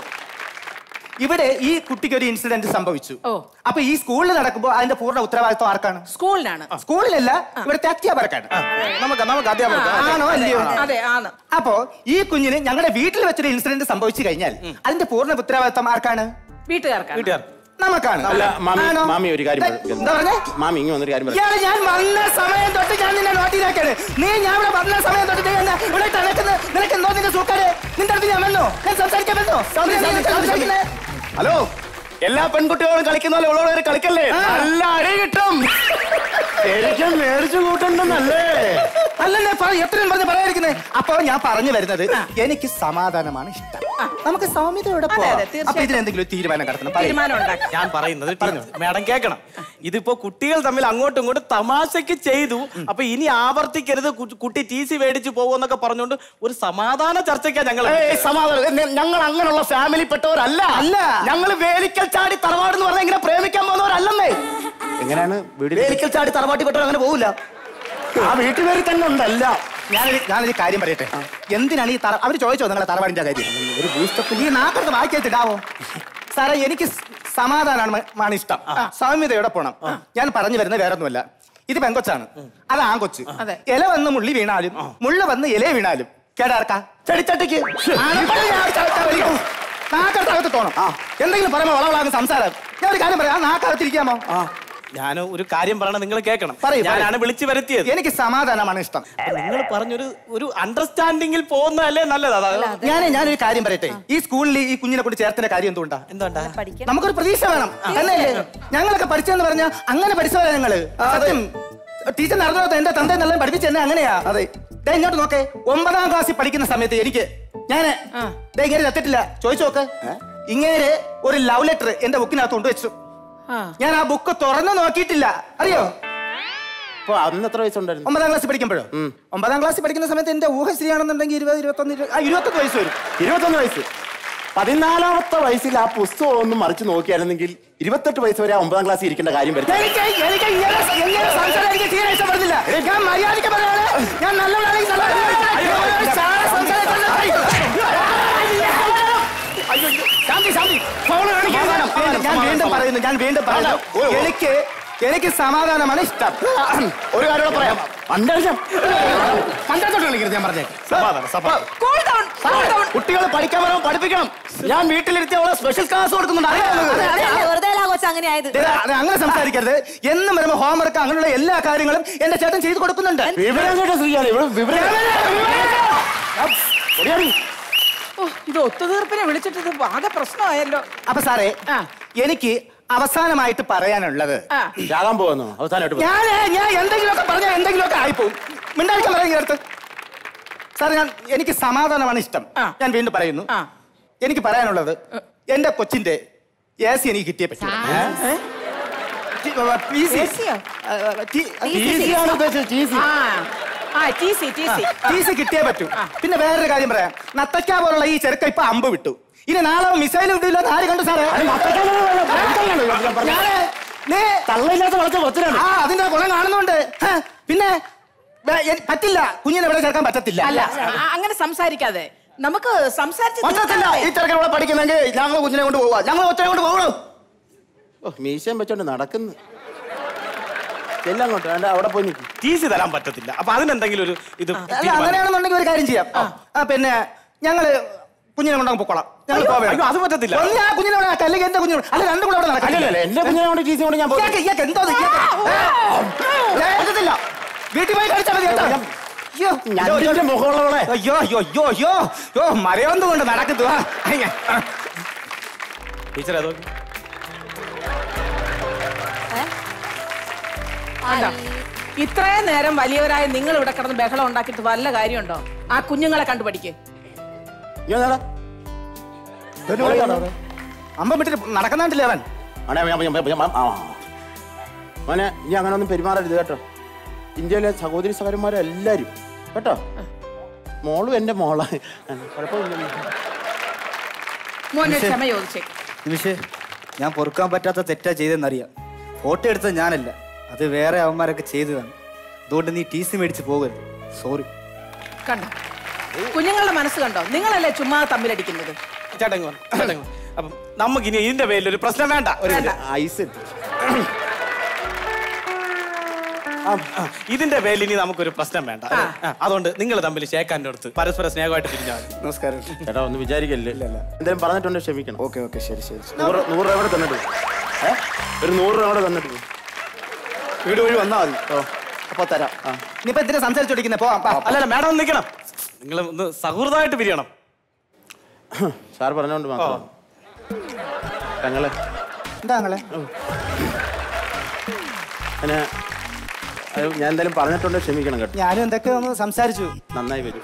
K: ഇവിടെ ഈ കുട്ടിക്ക് ഒരു ഇൻസിഡന്റ് സംഭവിച്ചു അപ്പൊ ഈ സ്കൂളിൽ നടക്കുമ്പോൾ അതിന്റെ പൂർണ്ണ ഉത്തരവാദിത്വം ആർക്കാണ്
I: സ്കൂളിനാണ്
K: സ്കൂളിലല്ല ഇവിടുത്തെ അധ്യാപകർക്കാണ്
L: നമുക്ക് നമുക്ക് അധ്യാപകർക്ക്
K: ആണോ അല്ലയോ
I: അതെ ആണ്
K: അപ്പോ ഈ കുഞ്ഞിന് ഞങ്ങളുടെ വീട്ടിൽ വെച്ചൊരു ഇൻസിഡന്റ് സംഭവിച്ചു കഴിഞ്ഞാൽ അതിന്റെ പൂർണ്ണ ഉത്തരവാദിത്വം ആർക്കാണ്
I: വീട്ടുകാർക്കാണ്
J: വീട്ടുകാർ
K: നമുക്കാണ്
L: അല്ല മാമി
K: ആണോ?
L: മാമി ഒരു കാര്യം
K: ദേ,
L: പറ-
K: എന്താ പറഞ്ഞേ
L: മാമി ഇങ്ങനെ വന്നൊരു കാര്യം പറ
K: ഇയാള് ഞാൻ വന്ന സമയം തൊട്ട് ഞാൻ നിന്നെ നോട്ടിയിലാക്കാണ് നീ ഞാൻ ഇവിടെ വന്ന സമയം തൊട്ട് നീ എന്നെ ഇവിടെ നടക്കുന്നത് നിനക്ക് എന്തോ നിന്റെ സൂക്കാട് നിന്റെ അടുത്ത് ഞാൻ വന്നോ ഞാൻ സംസാരിക്കാൻ വന്നോ സംസാരിക്കുന്നേ
L: ഹലോ എല്ലാ പെൺകുട്ടികളും കളിക്കുന്ന പോലെ ഉള്ളവരെ കളിക്കല്ലേ നല്ല അടി കിട്ടും ശരിക്കും മേടിച്ചു കൂട്ടണ്ടെന്നല്ലേ
K: അല്ലല്ലേ പറ എത്രയും പറഞ്ഞ് പറയാതിരിക്കുന്നേ അപ്പൊ ഞാൻ പറഞ്ഞു വരുന്നത് എനിക്ക് സമാധാനമാണ് ഇഷ്ടം നമുക്ക് സൗമ്യതയോടെ
I: അതെ,
K: പോവാം.
I: അതെ, തീർച്ചയായും.
K: അപ്പൊ ഇതിനെന്തെങ്കിലും ഒരു തീരുമാനം കടത്തണം പറയൂ.
I: തീരുമാനം ഉണ്ടാക്കി
J: ഞാൻ പറയുന്നത് മാഡം കേൾക്കണം ഇതിപ്പോ കുട്ടികൾ തമ്മിൽ അങ്ങോട്ടും ഇങ്ങോട്ടും തമാശക്ക് ചെയ്തു അപ്പൊ ഇനി ആവർത്തിക്കരുത് കു- കുട്ടി ടി സി മേടിച്ചു പോകുമെന്നൊക്കെ പറഞ്ഞുകൊണ്ട് ഒരു സമാധാന ചർച്ചയ്ക്കാ ഞങ്ങൾ
L: ഏയ് സമാധാനം നെ- ഞങ്ങൾ അങ്ങനെയുള്ള ഫാമിലി പെട്ടവരല്ല
K: അല്ല.
L: ഞങ്ങൾ വേലിക്കൽ ചാടി തറവാട് എന്ന് പറഞ്ഞാൽ ഇങ്ങനെ പ്രേമിക്കാൻ പോകുന്നവരല്ലെന്നേ
K: എങ്ങനെയാണ്
L: വേലിക്കൽ ചാടി തറവാട്ടി പെട്ടവർ അങ്ങനെ പോകില്ല ആ വീട്ടുപേരിൽ തന്നെ ഉണ്ടല്ല
K: ഞാനൊരു ഞാനൊരു കാര്യം പറയട്ടെ എന്തിനാണ് ഈ തറ അവര് ചോദിച്ചോ നിങ്ങളെ തറവാടിന്റെ കാര്യം ഒരു ബൂസ്റ്റപ്പ് ഈ നാക്കത്ത് വായിക്കത്തിടാവോ സാറേ എനിക്ക് സ് സമാധാനമാണ് മ- മാണ് ഇഷ്ടം സൗമ്യതയോടെ പോണം ഞാൻ പറഞ്ഞു വരുന്നത് വേറൊന്നുമല്ല ഇത് പെങ്കൊച്ചാണ് അത് ആങ്കൊച്ച് ഇല വന്ന് മുള്ളി വീണാലും മുള്ള വന്ന് ഇല വീണാലും കേടാർക്കാ ചെടിച്ചട്ടിക്ക് നാക്കകത്ത് തോണം എന്തെങ്കിലും പറയുമ്പോ വളവളാകുന്ന സംസാരം ഞാൻ ഒരു കാര്യം പറയാം നാക്കകത്തിരിക്കാമോ
J: ഞാൻ ഒരു കാര്യം പറയണം നിങ്ങൾ കേൾക്കണം
K: പറയൂ,
J: ഞാനാണ്
K: പറയൂ.
J: വിളിച്ചു വരുത്തിയത്
K: എനിക്ക് സമാധാനമാണ് ഇഷ്ടം
J: നിങ്ങൾ പറഞ്ഞൊരു ഒരു അണ്ടർസ്റ്റാൻഡിങ്ങിൽ പോകുന്നതല്ലേ നല്ലത് അതാ
K: ഞാൻ ഞാനൊരു കാര്യം പറയട്ടെ ഈ സ്കൂളിൽ ഈ കുഞ്ഞിനെ കൊണ്ട് ചേർത്തിന്റെ കാര്യം എന്തുകൊണ്ടാ
J: എന്തുകൊണ്ടാ
K: നമുക്കൊരു പ്രതീക്ഷ വേണം അല്ലേ ഞങ്ങളൊക്കെ പഠിച്ചെന്ന് പറഞ്ഞാ അങ്ങനെ പഠിച്ചവരാ ഞങ്ങള് സത്യം ടീച്ചർ നടന്നത് എന്റെ തന്ത എന്നെല്ലാം പഠിപ്പിച്ചെന്നെ അങ്ങനെയാ അതെ ദേ ഇങ്ങോട്ട് നോക്കേ ഒമ്പതാം ക്ലാസ്സിൽ പഠിക്കുന്ന സമയത്ത് എനിക്ക് ഞാന് ദേ ഇങ്ങനെ ചത്തിട്ടില്ല ചോദിച്ചു നോക്ക് ഇങ്ങനെ ഒരു ലവ് ലെറ്റർ എന്റെ ബുക്കിനകത്ത് കൊണ്ടുവച്ചു ഞാൻ ആ ബുക്ക് തുറന്നു നോക്കിയിട്ടില്ല അറിയോ
L: അപ്പൊ അന്ന് എത്ര വയസ്സുണ്ടായിരുന്നു
K: ഒമ്പതാം ക്ലാസ്സിൽ പഠിക്കുമ്പോഴോ ഒമ്പതാം ക്ലാസ്സിൽ പഠിക്കുന്ന സമയത്ത് എന്റെ ഊഹശ്രീയാണെന്നുണ്ടെങ്കിൽ ഇരുപത് ഇരുപത്തൊന്ന് ഇരു- ആ ഇരുപത്തൊന്ന് വയസ്സ് വരും
L: ഇരുപത്തൊന്ന് വയസ്സ് പതിനാലാമത്തെ വയസ്സിൽ ആ പുസ്തകം ഒന്ന് മറിച്ച് നോക്കിയായിരുന്നെങ്കിൽ ഇരുപത്തെട്ട് വയസ്സ് വരെ ആ ഒമ്പതാം ക്ലാസ്സിൽ ഇരിക്കേണ്ട കാര്യം വരും
K: എനിക്ക് എനിക്ക് ഇങ്ങനെ ഇങ്ങനെ സംസാരം എനിക്ക് തീരെ ഇഷ്ടപ്പെടുന്നില്ല ഞാൻ മര്യാദയ്ക്ക് പറയാണ് ഞാൻ നല്ലവനാണെങ്കിൽ നല്ലവനാണെങ്കിൽ സാറ് സംസാരിക്കുന്നത് എന്ന് ഞാൻ വീണ്ടും പറഞ്ഞു എനിക്ക് എനിക്ക് സമാധാനമാണ് ഇഷ്ടം
L: ഒരു കാര്യം കൂടെ പറയാം പണ്ടാഴ്ച പണ്ടാഴ്ച കളിക്കരുത് ഞാൻ പറഞ്ഞേക്കാം
J: സമാധാനം സമാധാനം
I: Cool down, cool down.
L: കുട്ടികൾ പഠിക്കാൻ വരാൻ പഠിപ്പിക്കണം ഞാൻ വീട്ടിലിരുത്തി അവളെ സ്പെഷ്യൽ ക്ലാസ് കൊടുക്കുന്നുണ്ട് അറിയാമോ
A: അതെ,
L: നിങ്ങൾക്ക്?
A: അതെ, വെറുതെ അല്ല കൊച്ചു അങ്ങനെ ആയത്
K: ദേ, അത് അങ്ങനെ സംസാരിക്കരുത് എന്നും വരുമ്പോ ഹോംവർക്ക് അങ്ങനെയുള്ള എല്ലാ കാര്യങ്ങളും എന്റെ ചേട്ടൻ ചെയ്തു കൊടുക്കുന്നുണ്ട്
L: വിവരം കേട്ട സ്ത്രീയാണ് ഇവള് വിവരം ഒടിയാടി.
I: ഓ, ഇത് ഒത്തുതീർപ്പിനെ വിളിച്ചിട്ട് ഇത് ആകെ പ്രശ്നമായല്ലോ
K: അപ്പൊ സാറേ എനിക്ക് അവസാനമായിട്ട് പറയാനുള്ളത്
I: ആ
L: ചാകാൻ പോകുന്നു അവസാനമായിട്ട്
K: ഞാൻ ഞാൻ എന്തെങ്കിലുമൊക്കെ പറഞ്ഞാൽ എന്തെങ്കിലുമൊക്കെ ആയിപ്പോവും മിണ്ടായിരിക്കാൻ പറയുന്ന അടുത്ത് സാർ ഞാൻ എനിക്ക് സമാധാനമാണ് ഇഷ്ടം ഞാൻ വീണ്ടും പറയുന്നു എനിക്ക് പറയാനുള്ളത് എന്റെ കൊച്ചിന്റെ എ സി എനിക്ക് കിട്ടിയേ പറ്റും ടി സി കിട്ടിയേ പറ്റൂ പിന്നെ വേറൊരു കാര്യം പറയാം നത്തയ്ക്ക പോലുള്ള ഈ ചെറുക്ക ഇപ്പൊ അമ്പ് വിട്ടു ഇനി നാളെ മിസൈൽ വിട്ടില്ല ആര് കണ്ടു സാറേ ഞാന് നേ-
L: തള്ളയില്ലാത്ത വളർച്ച കൊച്ചിനാണ്
K: ആ അതിന്റെ ഗുണം കാണുന്നുണ്ട് ഹ, പിന്നെ വേ- എ- പറ്റില്ല കുഞ്ഞിനെ ഇവിടെ ചേർക്കാൻ പറ്റത്തില്ല
I: അല്ല ആ, അങ്ങനെ സംസാരിക്കാതെ നമുക്ക് സംസാരിച്ച്
L: പറ്റത്തില്ല ഈ ചെറുക്കൻ ഇവിടെ പഠിക്കുന്നെങ്കിൽ ഞങ്ങൾ കുഞ്ഞിനെ കൊണ്ട് പോവാ ഞങ്ങൾ ഒറ്റനെ കൊണ്ട് പോകണം ഓ മീശയും വെച്ചോണ്ട് നടക്കുന്നു എല്ലാം അങ്ങോട്ട് വേണ്ട അവിടെ പോയി നിൽക്കും
J: ടി സി തരാൻ പറ്റത്തില്ല അപ്പൊ അതിനെന്തെങ്കിലും ഒരു ഇത്
K: അല്ല അങ്ങനെയാണെന്നുണ്ടെങ്കിൽ ഒരു കാര്യം ചെയ്യാം ആ പിന്നെ ഞങ്ങള് കുഞ്ഞിനെ കൊണ്ടങ്ങ് പൊക്കോളാം ഞങ്ങൾ
J: അയ്യോ,
K: പോവേണം.
J: അയ്യോ, അത് പറ്റത്തില്ല.
K: ഒന്ന് ആ കുഞ്ഞിനെ ഇവിടെ ആക്കാം, അല്ലെങ്കിൽ എന്റെ കുഞ്ഞിനെ ഇവിടെ- അല്ല രണ്ടും കൂടെ അവിടെ നടക്കാം.
L: അല്ലല്ല എന്റെ കുഞ്ഞിനെ കൊണ്ട് ടി സി കൊണ്ട് ഞാൻ പോകും
K: ഇയാൾക്ക് ഇയാൾക്ക് എന്തോ ഇത് ഇയാൾക്ക്? ഏ, ഏ, പറ്റത്തില്ല വീട്ടിൽ പോയി കളിച്ചാൽ മതി കേട്ടോ അയ്യോ
L: ഞണ്ടിന്റെ മുഖമുള്ളവളെ
K: അയ്യോ അയ്യോ അയ്യോ അയ്യോ അയ്യോ മരയൊന്നും കൊണ്ട് നടക്കുന്നു ആ, അയ്യ.
J: ടീച്ചർ അതോ
I: അല്ല, ഇത്രയും നേരം വലിയവരായ നിങ്ങൾ ഇവിടെ കിടന്ന് ബഹളം ഉണ്ടാക്കിയിട്ട് വല്ല കാര്യമുണ്ടോ ആ കുഞ്ഞുങ്ങളെ കണ്ടുപഠിക്ക്
K: അമ്പ വിട്ടിട്ട് നടക്കുന്നില്ലേ അവൻ
L: ആണേ, ഞാൻ- ഞാൻ- ഞാൻ- ഞാൻ- ആ. മോനെ നീ അങ്ങനെ ഒന്നും പെരുമാറരുത് കേട്ടോ ഇന്ത്യയിലെ സഹോദരി സഹോദരന്മാരെല്ലാരും കേട്ടോ മോളും എന്റെ മോളാ കുഴപ്പമില്ല
I: മോനെ ക്ഷമ ചോദിച്ചേ
N: നിമിഷേ ഞാൻ പൊറുക്കാൻ പറ്റാത്ത തെറ്റാ ചെയ്തെന്നറിയാം ഫോട്ടോ എടുത്തത് ഞാനല്ല അത് വേറെ അവന്മാരൊക്കെ ചെയ്തതാണ് അതുകൊണ്ട് നീ ടി സി മേടിച്ച് പോകരുത് സോറി
I: കണ്ടോ കുഞ്ഞുങ്ങളുടെ മനസ്സ് കണ്ടോ നിങ്ങളല്ലേ ചുമ്മാ തമ്മിലടിക്കുന്നത്
J: ചേട്ടൻ ഇങ്ങ് വന്നോ, ചേട്ടൻ ഇങ്ങ് വന്നോ. അപ്പം നമുക്ക് ഇനി ഇതിന്റെ പേരിൽ ഒരു പ്രശ്നം വേണ്ട ഒരു minute.
L: ഐസ്
J: ആ, ആ, ഇതിന്റെ പേരിൽ ഇനി നമുക്കൊരു പ്രശ്നം വേണ്ട ആ, അതുകൊണ്ട് നിങ്ങൾ തമ്മിൽ ഷേക്കാൻ്റെ അടുത്ത് പരസ്പരം സ്നേഹമായിട്ട് തിരിഞ്ഞാൽ മതി.
N: നമസ്കാരം
L: ചേട്ടാ ഒന്ന് വിചാരിക്കല്ലേ എന്തെങ്കിലും പറഞ്ഞിട്ടുണ്ടോ ക്ഷമിക്കണം
N: ഓക്കെ ഓക്കെ ശരി ശരി
L: നൂറ് നൂറ് രൂപ കൂടെ തന്നിട്ട് പോ. ഏ ഒരു നൂറ് രൂപ കൂടെ തന്നിട്ട് പോ.
N: വീട് വഴി വന്നാൽ മതി
L: ഓ അപ്പൊ തരാം ആ
K: ഇനിയിപ്പോ എന്തിനാ സംസാരിച്ചോണ്ടിരിക്കുന്നത് പോവാം പാ.
J: അല്ലല്ല മാഡം ഒന്ന് നിൽക്കണം നിങ്ങൾ ഒന്ന് സൗഹൃദമായിട്ട് പിരിയണം
L: സാർ പറഞ്ഞോണ്ട് മാത്രം ഞങ്ങള്
K: എന്താ നിങ്ങളെ
L: അങ്ങനെ അത് ഞാൻ എന്തായാലും പറഞ്ഞിട്ടുണ്ടോ ക്ഷമിക്കണം കേട്ടോ
K: ഞാനും എന്തൊക്കെ ഒന്ന് സംസാരിച്ചു
L: നന്നായി വരും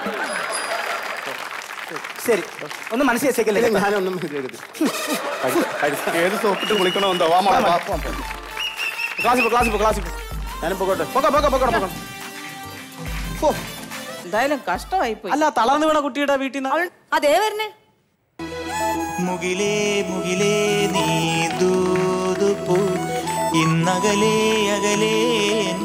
K: ശരി ഒന്ന് മനസ്സിൽ വെച്ചേക്കല്ലേ
L: ഞാനൊന്നും ചെയ്യരുത്.
J: ഏത് സോപ്പിട്ട് കുളിക്കണമെന്തോ വാ മോളെ, വാ. ക്ലാസ്സിൽ പോ ക്ലാസ്സിൽ പോ ക്ലാസ്സിൽ പോ
L: ഞാനും പോകട്ടെ
J: പോകാം പോകാം പോകാം പോകാം
I: ഓ എന്തായാലും കഷ്ടമായി പോയി
J: അല്ല തളർന്നു വീണ കുട്ടിയുടെ വീട്ടിൽ നിന്ന്
A: അതേ വരുന്നേ
Q: മുകിലേ മുകിലേ നീ ദൂതു പോ ഇന്നകലേ അകലേ എൻ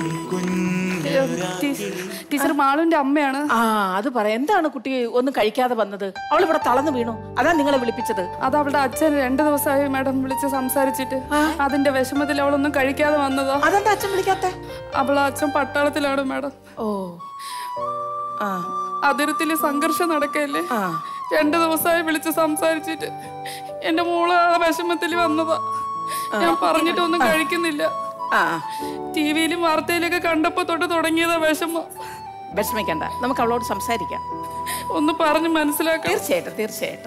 B: ടീച്ചർ മാളുവിന്റെ അമ്മയാണ്
I: ആ അത് പറ എന്താണ് കുട്ടി ഒന്നും കഴിക്കാതെ വന്നത് അവൾ ഇവിടെ തളർന്നു വീണു അതാ നിങ്ങളെ വിളിപ്പിച്ചത്
B: അത് അവളുടെ അച്ഛൻ രണ്ടു ദിവസമായി മാഡം വിളിച്ച് സംസാരിച്ചിട്ട് അതിന്റെ വിഷമത്തിൽ അവളൊന്നും കഴിക്കാതെ വന്നതാ
I: അതെന്താ അച്ഛൻ വിളിക്കാത്ത
B: അവളെ അച്ഛൻ പട്ടാളത്തിലാണ് മാഡം
I: ഓ ആ
B: അതിർത്തില് സംഘർഷം നടക്കല്ലേ രണ്ടു ദിവസമായി വിളിച്ച് സംസാരിച്ചിട്ട് എന്റെ മോള് ആ വിഷമത്തിൽ വന്നതാ ഞാൻ പറഞ്ഞിട്ടൊന്നും കഴിക്കുന്നില്ല ടി വിയിലും വാർത്തയിലൊക്കെ കണ്ടപ്പോ തൊട്ട് തുടങ്ങിയതാ വിഷമം
I: വിഷമിക്കണ്ട നമുക്ക് അവളോട് സംസാരിക്കാം
B: ഒന്ന് പറഞ്ഞ് മനസ്സിലാക്കാം
I: തീർച്ചയായിട്ടും തീർച്ചയായിട്ടും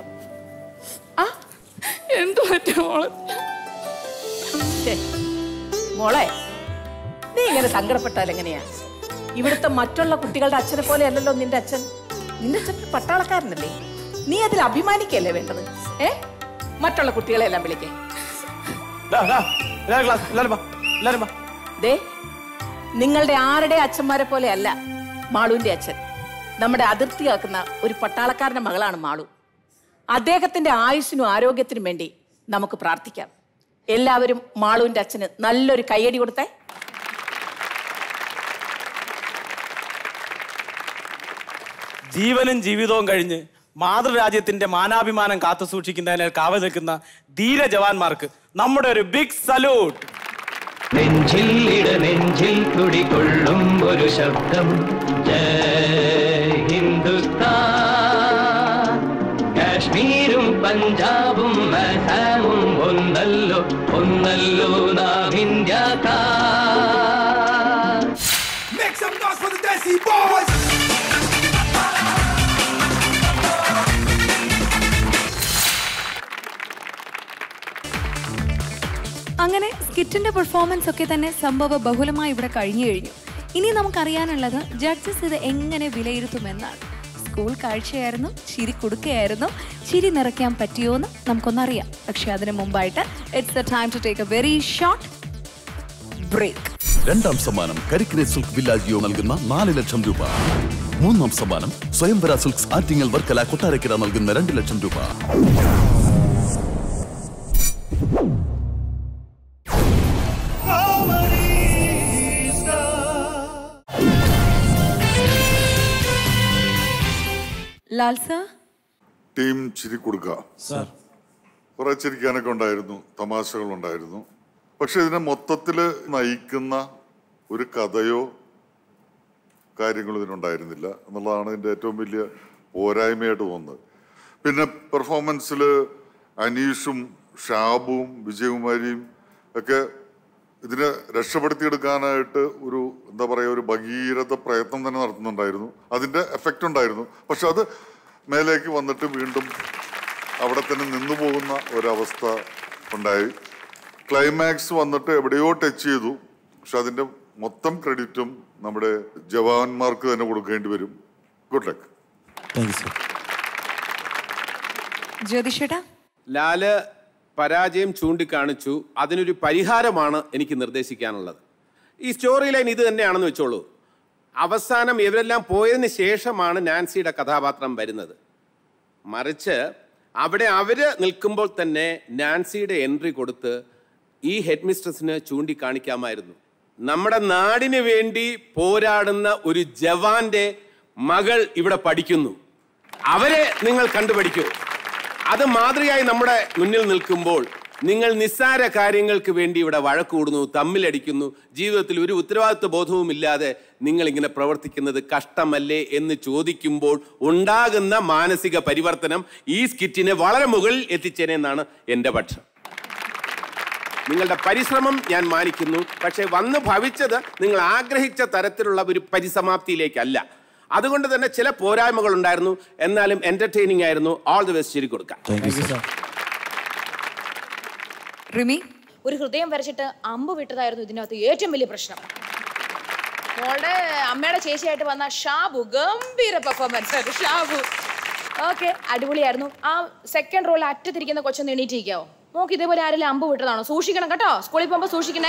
B: എന്തു പറ്റും മോള്
I: ശ്ശേ. മോളെ നീ ഇങ്ങനെ സങ്കടപ്പെട്ടാൽ എങ്ങനെയാ ഇവിടുത്തെ മറ്റുള്ള കുട്ടികളുടെ അച്ഛനെ പോലെ അല്ലല്ലോ നിന്റെ അച്ഛൻ നിന്റെ അച്ഛൻ ഒരു പട്ടാളക്കാരനല്ലേ നീ അതിൽ അഭിമാനിക്കല്ലേ വേണ്ടത് ഏ മറ്റുള്ള കുട്ടികളെ എല്ലാം വിളിക്കേ
J: എല്ലാവരും ക്ലാസ് എല്ലാവരും വാ എല്ലാവരും വാ
I: ദേ നിങ്ങളുടെ ആരുടെ അച്ഛന്മാരെ പോലെ അല്ല മാളുവിന്റെ അച്ഛൻ നമ്മുടെ അതിർത്തി കാക്കുന്ന ഒരു പട്ടാളക്കാരന്റെ മകളാണ് മാളു അദ്ദേഹത്തിന്റെ ആയുസ്സിനും ആരോഗ്യത്തിനും വേണ്ടി നമുക്ക് പ്രാർത്ഥിക്കാം എല്ലാവരും മാളുവിന്റെ അച്ഛന് നല്ലൊരു കയ്യടി കൊടുത്തേ
J: ജീവനും ജീവിതവും കഴിഞ്ഞ് മാതൃരാജ്യത്തിന്റെ മാനാഭിമാനം കാത്തു സൂക്ഷിക്കുന്നതിന് കാവൽ നിൽക്കുന്ന ധീര ജവാന്മാർക്ക് നമ്മുടെ ഒരു ബിഗ് സല്യൂട്ട്
O: നെഞ്ചിൽ ഇട നെഞ്ചിൽ തുടികൊള്ളും ഒരു ശബ്ദം ജയ് ഹിന്ദുസ്ഥാൻ കാശ്മീരും പഞ്ചാബും അസാമും ഒന്നല്ലോ ഒന്നല്ലോ നാം ഇന്ത്യക്കാർ
R: Make some noise for the Desi Boys!
B: അങ്ങനെ സ്കിറ്റിന്റെ പെർഫോമൻസ് ഒക്കെ തന്നെ സംഭവ ബഹുലമായി ഇവിടെ കഴിഞ്ഞു കഴിഞ്ഞു ഇനി നമുക്കറിയാനുള്ളത് ജഡ്ജസ് ഇത് എങ്ങനെ വിലയിരുത്തുമെന്നാണ് സ്കൂൾ കാഴ്ചയായിരുന്നു ചിരി കൊടുക്കുകയായിരുന്നു ചിരി നിറയ്ക്കാൻ പറ്റിയോന്ന് നമുക്കൊന്നറിയാം പക്ഷെ അതിന് മുമ്പായിട്ട് it's the time to take a very short break
P: രണ്ടാം സമ്മാനം കരിക്കിനെ സിൽക്ക് വില്ലാജിയോ നൽകുന്ന നാല് ലക്ഷം രൂപ മൂന്നാം സമ്മാനം സ്വയംവര സിൽക്സ് ആറ്റിങ്ങൽ വർക്കല കൊട്ടാരക്കര നൽകുന്ന രണ്ട് ലക്ഷം രൂപ
B: ലാൽ സർ
F: ടീം ചിരി കൊടുക്കുക
M: സാർ
F: കുറെ ചിരിക്കാനൊക്കെ ഉണ്ടായിരുന്നു തമാശകൾ ഉണ്ടായിരുന്നു പക്ഷെ ഇതിനെ മൊത്തത്തിൽ നയിക്കുന്ന ഒരു കഥയോ കാര്യങ്ങളോ ഇതിനുണ്ടായിരുന്നില്ല എന്നുള്ളതാണ് ഇതിൻ്റെ ഏറ്റവും വലിയ പോരായ്മയായിട്ട് തോന്നുന്നത് പിന്നെ പെർഫോമൻസിൽ അനീഷും ഷാബുവും വിജയകുമാരിയും ഒക്കെ ഇതിനെ രക്ഷപ്പെടുത്തിയെടുക്കാനായിട്ട് ഒരു എന്താ പറയുക ഒരു ഭഗീരഥ പ്രയത്നം തന്നെ നടത്തുന്നുണ്ടായിരുന്നു അതിൻ്റെ എഫക്റ്റ് ഉണ്ടായിരുന്നു പക്ഷെ അത് മേലേക്ക് വന്നിട്ട് വീണ്ടും അവിടെ തന്നെ നിന്നു പോകുന്ന ഒരവസ്ഥ ഉണ്ടായി ക്ലൈമാക്സ് വന്നിട്ട് എവിടെയോ ടച്ച് ചെയ്തു പക്ഷെ അതിൻ്റെ മൊത്തം ക്രെഡിറ്റും നമ്മുടെ ജവാന്മാർക്ക് തന്നെ കൊടുക്കേണ്ടി വരും good luck
M: thank you sir
B: ജ്യോതിഷേട്ടാ
C: ലാല് പരാജയം ചൂണ്ടിക്കാണിച്ചു അതിനൊരു പരിഹാരമാണ് എനിക്ക് നിർദ്ദേശിക്കാനുള്ളത് ഈ സ്റ്റോറി ലൈൻ ഇത് തന്നെയാണെന്ന് വെച്ചോളൂ അവസാനം ഇവരെല്ലാം പോയതിന് ശേഷമാണ് നാൻസിയുടെ കഥാപാത്രം വരുന്നത് മറിച്ച് അവിടെ അവര് നിൽക്കുമ്പോൾ തന്നെ നാൻസിയുടെ എൻട്രി കൊടുത്ത് ഈ ഹെഡ് മിസ്ട്രസിന് ചൂണ്ടിക്കാണിക്കാമായിരുന്നു നമ്മുടെ നാടിന് വേണ്ടി പോരാടുന്ന ഒരു ജവാന്റെ മകൾ ഇവിടെ പഠിക്കുന്നു അവരെ നിങ്ങൾ കണ്ടുപഠിക്കൂ അത് മാതൃകയായി നമ്മുടെ മുന്നിൽ നിൽക്കുമ്പോൾ നിങ്ങൾ നിസ്സാര കാര്യങ്ങൾക്ക് വേണ്ടി ഇവിടെ വഴക്കൂടുന്നു തമ്മിലടിക്കുന്നു ജീവിതത്തിൽ ഒരു ഉത്തരവാദിത്വ ബോധവും ഇല്ലാതെ നിങ്ങൾ ഇങ്ങനെ പ്രവർത്തിക്കുന്നത് കഷ്ടമല്ലേ എന്ന് ചോദിക്കുമ്പോൾ ഉണ്ടാകുന്ന മാനസിക പരിവർത്തനം ഈ സ്കിറ്റിനെ വളരെ മുകളിൽ എത്തിച്ചേനെന്നാണ് എൻ്റെ പക്ഷം നിങ്ങളുടെ പരിശ്രമം ഞാൻ മാനിക്കുന്നു പക്ഷേ വന്ന് ഭവിച്ചത് നിങ്ങൾ ആഗ്രഹിച്ച തരത്തിലുള്ള ഒരു പരിസമാപ്തിയിലേക്കല്ല അതുകൊണ്ട് തന്നെ ചില പോരായ്മകൾ ഉണ്ടായിരുന്നു എന്നാലും എന്റർടൈനിങ് ആയിരുന്നു ഓൾ ദി ബെസ്റ്റ് ശരി കൊടുക്കാം
B: റിമി
S: ഒരു ഹൃദയം വരച്ചിട്ട് അമ്പ് വിട്ടതായിരുന്നു ഇതിനകത്ത് ഏറ്റവും വലിയ പ്രശ്നം മോളുടെ അമ്മയുടെ ചേച്ചിയായിട്ട് വന്ന ഷാബു ഗംഭീര പെർഫോമൻസ് ആയിരുന്നു ഷാബു ഓക്കെ അടിപൊളിയായിരുന്നു ആ സെക്കൻഡ് റോൾ അറ്റത്തിരിക്കുന്ന കൊച്ചൊന്ന് എണീറ്റിരിക്കാവോ നോക്ക് ഇതേപോലെ ആരെങ്കിലും അമ്പ് വിട്ടതാണോ സൂക്ഷിക്കണം കേട്ടോ സ്കൂളിൽ പോകുമ്പോ സൂക്ഷിക്കണേ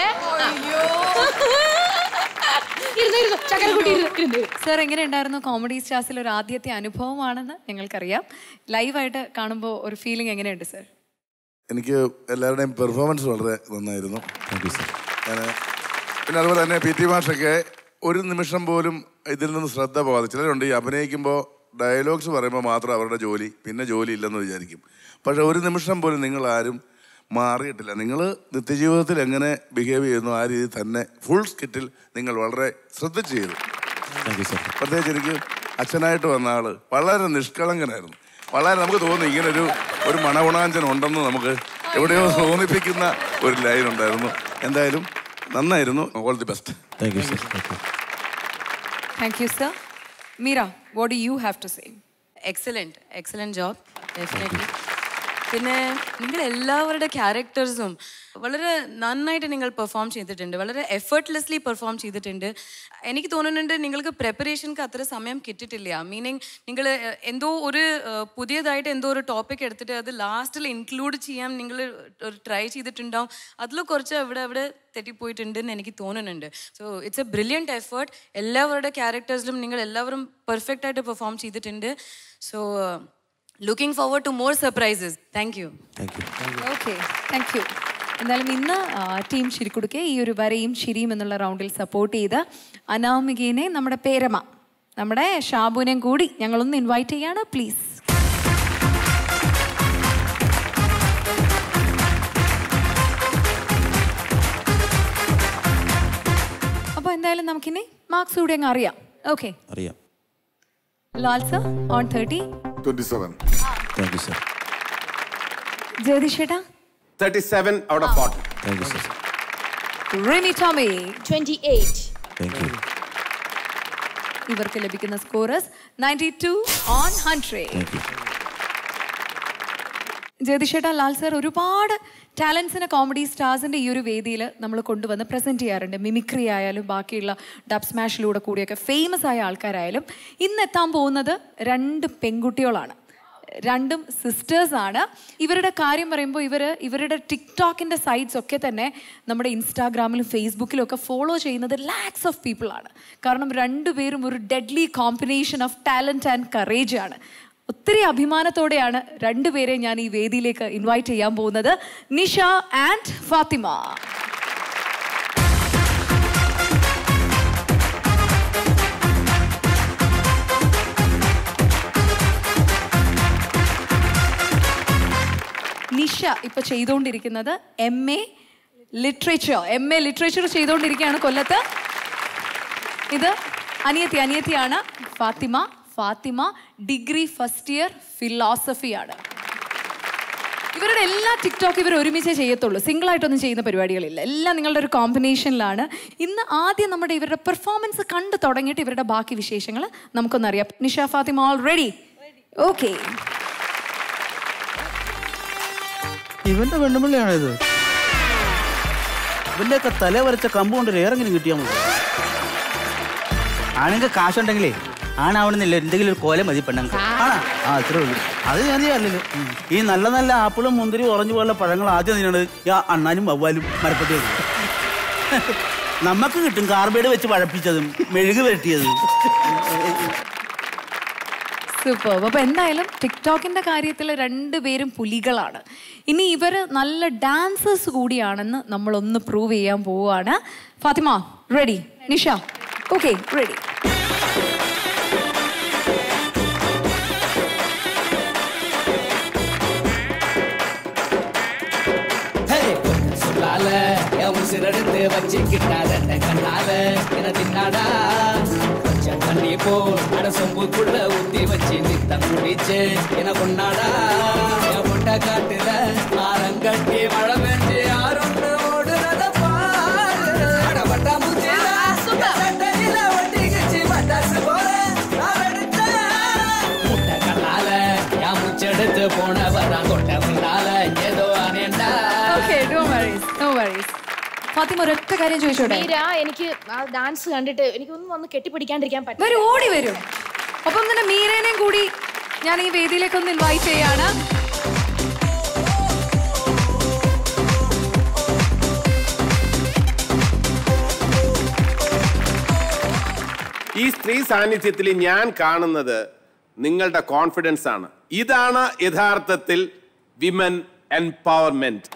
S: ഇരുന്നു ഇരുന്നു ചക്കരക്കുട്ടി ഇരുന്നു ഇരുന്നു
B: സർ എങ്ങനെ ഉണ്ടായിരുന്നു കോമഡി സ്റ്റാർസിൽ ഒരു ആദ്യത്തെ അനുഭവമാണെന്ന് ഞങ്ങൾക്കറിയാം ലൈവായിട്ട് കാണുമ്പോൾ ഒരു ഫീലിംഗ് എങ്ങനെയുണ്ട് സർ
D: എനിക്ക് എല്ലാവരുടെയും പെർഫോമൻസ് വളരെ നന്നായിരുന്നു ഞാൻ പിന്നെ അതുപോലെ തന്നെ പി ടി മാഷൊക്കെ ഒരു നിമിഷം പോലും ഇതിൽ നിന്ന് ശ്രദ്ധ പോകാതെ ചിലരുണ്ട് ഈ അഭിനയിക്കുമ്പോൾ ഡയലോഗ്സ് പറയുമ്പോൾ മാത്രം അവരുടെ ജോലി പിന്നെ ജോലി ഇല്ലെന്ന് വിചാരിക്കും പക്ഷെ ഒരു നിമിഷം പോലും നിങ്ങൾ ആരും മാറിയിട്ടില്ല നിങ്ങൾ നിത്യജീവിതത്തിൽ എങ്ങനെ ബിഹേവ് ചെയ്യുന്നു ആ രീതിയിൽ തന്നെ ഫുൾ സ്കിറ്റിൽ നിങ്ങൾ വളരെ ശ്രദ്ധിച്ച് ചെയ്തു പ്രത്യേകിച്ച് എനിക്ക് അച്ഛനായിട്ട് വന്ന ആള് വളരെ നിഷ്കളങ്കനായിരുന്നു വളരെ നമുക്ക് തോന്നി ഇങ്ങനെ ഒരു ഒരു മണഗുണാഞ്ചൻ ഉണ്ടെന്ന് നമുക്ക് എവിടെയോ തോന്നിപ്പിക്കുന്ന ഒരു ലൈൻ ഉണ്ടായിരുന്നു എന്തായാലും നന്നായിരുന്നു all the best
M: thank you sir
B: thank you sir Meera what do you have to say
E: excellent excellent job definitely പിന്നെ നിങ്ങൾ എല്ലാവരുടെ ക്യാരക്ടേഴ്സും വളരെ നന്നായിട്ട് നിങ്ങൾ പെർഫോം ചെയ്തിട്ടുണ്ട് വളരെ എഫേർട്ട്ലെസ്ലി പെർഫോം ചെയ്തിട്ടുണ്ട് എനിക്ക് തോന്നുന്നുണ്ട് നിങ്ങൾക്ക് പ്രിപ്പറേഷൻക്ക് അത്ര സമയം കിട്ടിയിട്ടില്ല മീനിങ് നിങ്ങൾ എന്തോ ഒരു ഏഹ്, പുതിയതായിട്ട് എന്തോ ഒരു ടോപ്പിക് എടുത്തിട്ട് അത് ലാസ്റ്റിൽ ഇൻക്ലൂഡ് ചെയ്യാൻ നിങ്ങൾ ഒരു ട്രൈ ചെയ്തിട്ടുണ്ടാവും അതിൽ കുറച്ച് അവിടെ അവിടെ തെറ്റിപ്പോയിട്ടുണ്ടെന്ന് എനിക്ക് തോന്നുന്നുണ്ട് so it's a brilliant effort എല്ലാവരുടെ ക്യാരക്ടേഴ്സിലും നിങ്ങൾ എല്ലാവരും പെർഫെക്റ്റ് ആയിട്ട് പെർഫോം ചെയ്തിട്ടുണ്ട് so looking forward to more surprises thank you
B: okay thank you എന്തായാലും ഇന്ന് ടീം ശരിക്കൊടുക്കെ ഈ ഒരു വരയും ശരിയും എന്നുള്ള റൗണ്ടിൽ സപ്പോർട്ട് ചെയ്ത അനാമികേനെ നമ്മുടെ പേരമ നമ്മുടെ ഷാബുവിനെയും കൂടി ഞങ്ങളൊന്ന് ഇൻവൈറ്റ് ചെയ്യാണ് പ്ലീസ് അപ്പൊ എന്തായാലും നമുക്കിനി മാർക്സ് കൂടി അങ്ങ് അറിയാം ഓക്കെ
T: അറിയാം
B: Lal sir on thirty
F: twenty seven
T: thank you sir
B: Jagadish ചേട്ടാ
C: thirty seven out of forty
T: thank you sir
B: Rini Tomy
S: twenty eight
T: thank you
B: ഇവർക്ക് ലഭിക്കുന്ന scores ninety two on hundred
T: thank you
B: ജ്യോതിഷേട്ടാ ലാൽ സർ ഒരുപാട് ടാലൻസിനെ കോമഡി സ്റ്റാർസിന്റെ ഈ ഒരു വേദിയിൽ നമ്മൾ കൊണ്ടുവന്ന് പ്രസന്റ് ചെയ്യാറുണ്ട് മിമിക്രി ആയാലും ബാക്കിയുള്ള ഡബ് സ്മാഷിലൂടെ കൂടിയൊക്കെ ഫേമസ് ആയ ആൾക്കാരായാലും ഇന്ന് എത്താൻ പോകുന്നത് രണ്ട് പെൺകുട്ടികളാണ് രണ്ടും സിസ്റ്റേഴ്സ് ആണ് ഇവരുടെ കാര്യം പറയുമ്പോൾ ഇവർ ഇവരുടെ ടിക്ടോക്കിൻ്റെ സൈറ്റ്സ് ഒക്കെ തന്നെ നമ്മുടെ ഇൻസ്റ്റാഗ്രാമിലും ഫേസ്ബുക്കിലും ഒക്കെ ഫോളോ ചെയ്യുന്നത് ലാക്സ് ഓഫ് പീപ്പിൾ ആണ് കാരണം രണ്ടുപേരും ഒരു deadly combination of talent and courage ആണ് ഒത്തിരി അഭിമാനത്തോടെയാണ് രണ്ടുപേരെ ഞാൻ ഈ വേദിയിലേക്ക് ഇൻവൈറ്റ് ചെയ്യാൻ പോകുന്നത് നിഷ ആൻഡ് ഫാത്തിമ നിഷ ഇപ്പൊ ചെയ്തുകൊണ്ടിരിക്കുന്നത് M A literature M A literature ചെയ്തുകൊണ്ടിരിക്കുകയാണ് കൊല്ലത്ത് ഇത് അനിയത്തി അനിയത്തിയാണ് Fathima Fathima degree first year ഫിലോസഫിയാണ് ഇവരുടെ എല്ലാ ടിക്ടോക്ക് ഇവർ ഒരുമിച്ചേ ചെയ്യത്തുള്ളൂ സിംഗിൾ ആയിട്ടൊന്നും ചെയ്യുന്ന പരിപാടികളില്ല എല്ലാം നിങ്ങളുടെ ഒരു കോമ്പിനേഷനിലാണ് ഇന്ന് ആദ്യം നമ്മുടെ ഇവരുടെ പെർഫോമൻസ് കണ്ടു തുടങ്ങിയിട്ട് ഇവരുടെ ബാക്കി വിശേഷങ്ങൾ നമുക്കൊന്നറിയാം Nisha Fathima all ready okay
U: ഇവന്റെ പെണ്ണുപിള്ളിയാണോ ഇത് ഇവന്റെയൊക്കെ തല വരച്ച കമ്പ് കൊണ്ട് ഏറെങ്കിലും കിട്ടിയാൽ മതി
K: ആണെങ്കിൽ കാശുണ്ടെങ്കിലേ ആണാവണമെന്നില്ല എന്തെങ്കിലും ഒരു കോല മതി പെണ്ണുങ്ങൾക്ക് ആണാ
U: ആ അത്രേ ഉള്ളൂ അത് ഞാൻ അല്ലല്ലോ ഈ നല്ല നല്ല ആപ്പിളും മുന്തിരി ഓറഞ്ച് പോലുള്ള പഴങ്ങൾ ആദ്യം തിന്നണത് ഈ അണ്ണാനും വവ്വാലും മരപ്പത്തിയും നമുക്ക് കിട്ടും കാർബൈഡ് വെച്ച് പഴപ്പിച്ചതും മെഴുക് വരട്ടിയതും
B: സൂപ്പർ അപ്പൊ എന്തായാലും ടിക്ടോക്കിന്റെ കാര്യത്തിൽ രണ്ടുപേരും പുലികളാണ് ഇനി ഇവര് നല്ല ഡാൻസേഴ്സ് കൂടിയാണെന്ന് നമ്മൾ ഒന്ന് പ്രൂവ് ചെയ്യാൻ പോവുകയാണ് Fathima ready Nisha okay ready
O: சொல்லால என் உசிரெடுத்து வச்சுக்கிட்டாத கண்ணால என தின்னாடா கொஞ்சம் தண்ணி போல் அட சொம்புக்குள்ள ஊத்தி வச்சு நித்தம் குடிச்சு என கொண்டாடா என் முட்டை காட்டுல ஆரங்கட்டி மழை பெஞ்சு யாரும் ஓடுறத பாரு அட பட்டாம்பூச்சி சட்டையில ஒட்டிக்கிச்சு பட்டாசு போல நான் எடுத்தேன் முட்டை கண்ணால என் முச்செடுத்து போனவதான் கொட்டை முன்னால ஏதோ அனேண்டா
B: okay no worries no worries Fathima ഒരൊറ്റ കാര്യം ചോദിച്ചോട്ടെ
S: മീര എനിക്ക് ആ ഡാൻസ് കണ്ടിട്ട് എനിക്കൊന്നും വന്ന് കെട്ടിപ്പിടിക്കാണ്ടിരിക്കാൻ പറ്റും
B: വരും ഓടി വരും അപ്പം തന്നെ മീരേനെയും കൂടി ഞാൻ ഈ വേദിയിലേക്ക് ഒന്ന് ഇൻവൈറ്റ് ചെയ്യാണ്
C: ഈ സ്ത്രീ സാന്നിധ്യത്തിൽ ഞാൻ കാണുന്നത് നിങ്ങളുടെ കോൺഫിഡൻസ് ആണ് ഇതാണ് യഥാർത്ഥത്തിൽ വിമൻ എംപവർമെന്റ്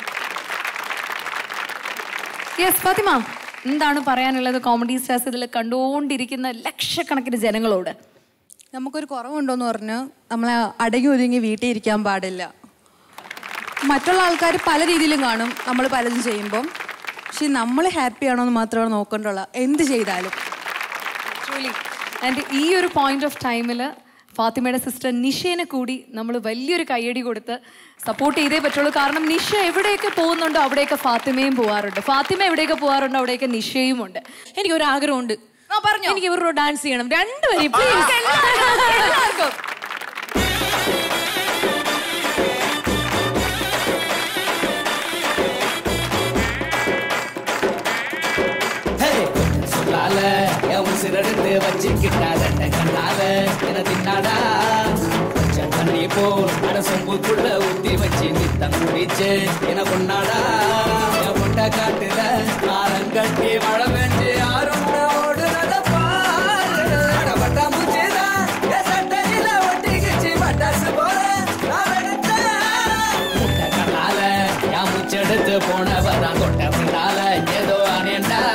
B: യെസ് ഫാത്തിമ എന്താണ് പറയാനുള്ളത് കോമഡി സ്റ്റാർസ് ഇതിൽ കണ്ടുകൊണ്ടിരിക്കുന്ന ലക്ഷക്കണക്കിന് ജനങ്ങളോട്
V: നമുക്കൊരു കുറവുണ്ടോന്ന് പറഞ്ഞ് നമ്മളെ അടങ്ങി ഒതുങ്ങി വീട്ടിൽ ഇരിക്കാൻ പാടില്ല മറ്റുള്ള ആൾക്കാർ പല രീതിയിലും കാണും നമ്മൾ പലതും ചെയ്യുമ്പം പക്ഷെ നമ്മൾ ഹാപ്പി ആണോ എന്ന് മാത്രമാണ് നോക്കേണ്ടുള്ള എന്ത് ചെയ്താലും
B: ട്രൂലി ആൻഡ് ഈ ഒരു പോയിന്റ് ഓഫ് ടൈമിൽ ഫാത്തിമയുടെ സിസ്റ്റർ നിഷേനെ കൂടി നമ്മൾ വലിയൊരു കയ്യടി കൊടുത്ത് സപ്പോർട്ട് ചെയ്തേ പറ്റുള്ളൂ കാരണം നിഷ എവിടെയൊക്കെ പോകുന്നുണ്ടോ അവിടെയൊക്കെ ഫാത്തിമയും പോവാറുണ്ട് ഫാത്തിമ എവിടെയൊക്കെ പോവാറുണ്ടോ അവിടെയൊക്കെ നിഷയും ഉണ്ട്
V: എനിക്ക് ഒരു ആഗ്രഹമുണ്ട് എനിക്ക് ഇവരോട് ഡാൻസ് ചെയ്യണം രണ്ടുപേരും please.
B: എല്ലാവർക്കും
O: சொல்லால என் உசிரெடுத்து வச்சுக்கிட்டாத கண்ணால என தின்னாடா கொஞ்சம் தண்ணி போல் அட சொம்புக்குள்ள ஊத்தி வச்சு நித்தம் குடிச்சு என கொண்டாடா என் முட்டை காட்டுல ஆரங்கட்டி மழை பெஞ்சு யாரும் ஓடுறத பாரு அட பட்டாம்பூச்சிதான் என் சட்டையில ஒட்டிக்கிச்சு பட்டாசு போல நான் எடுத்தேன் முட்டை கண்ணால என் முச்செடுத்து போனவதான் கொட்ட முன்னால ஏதோ அனேண்டா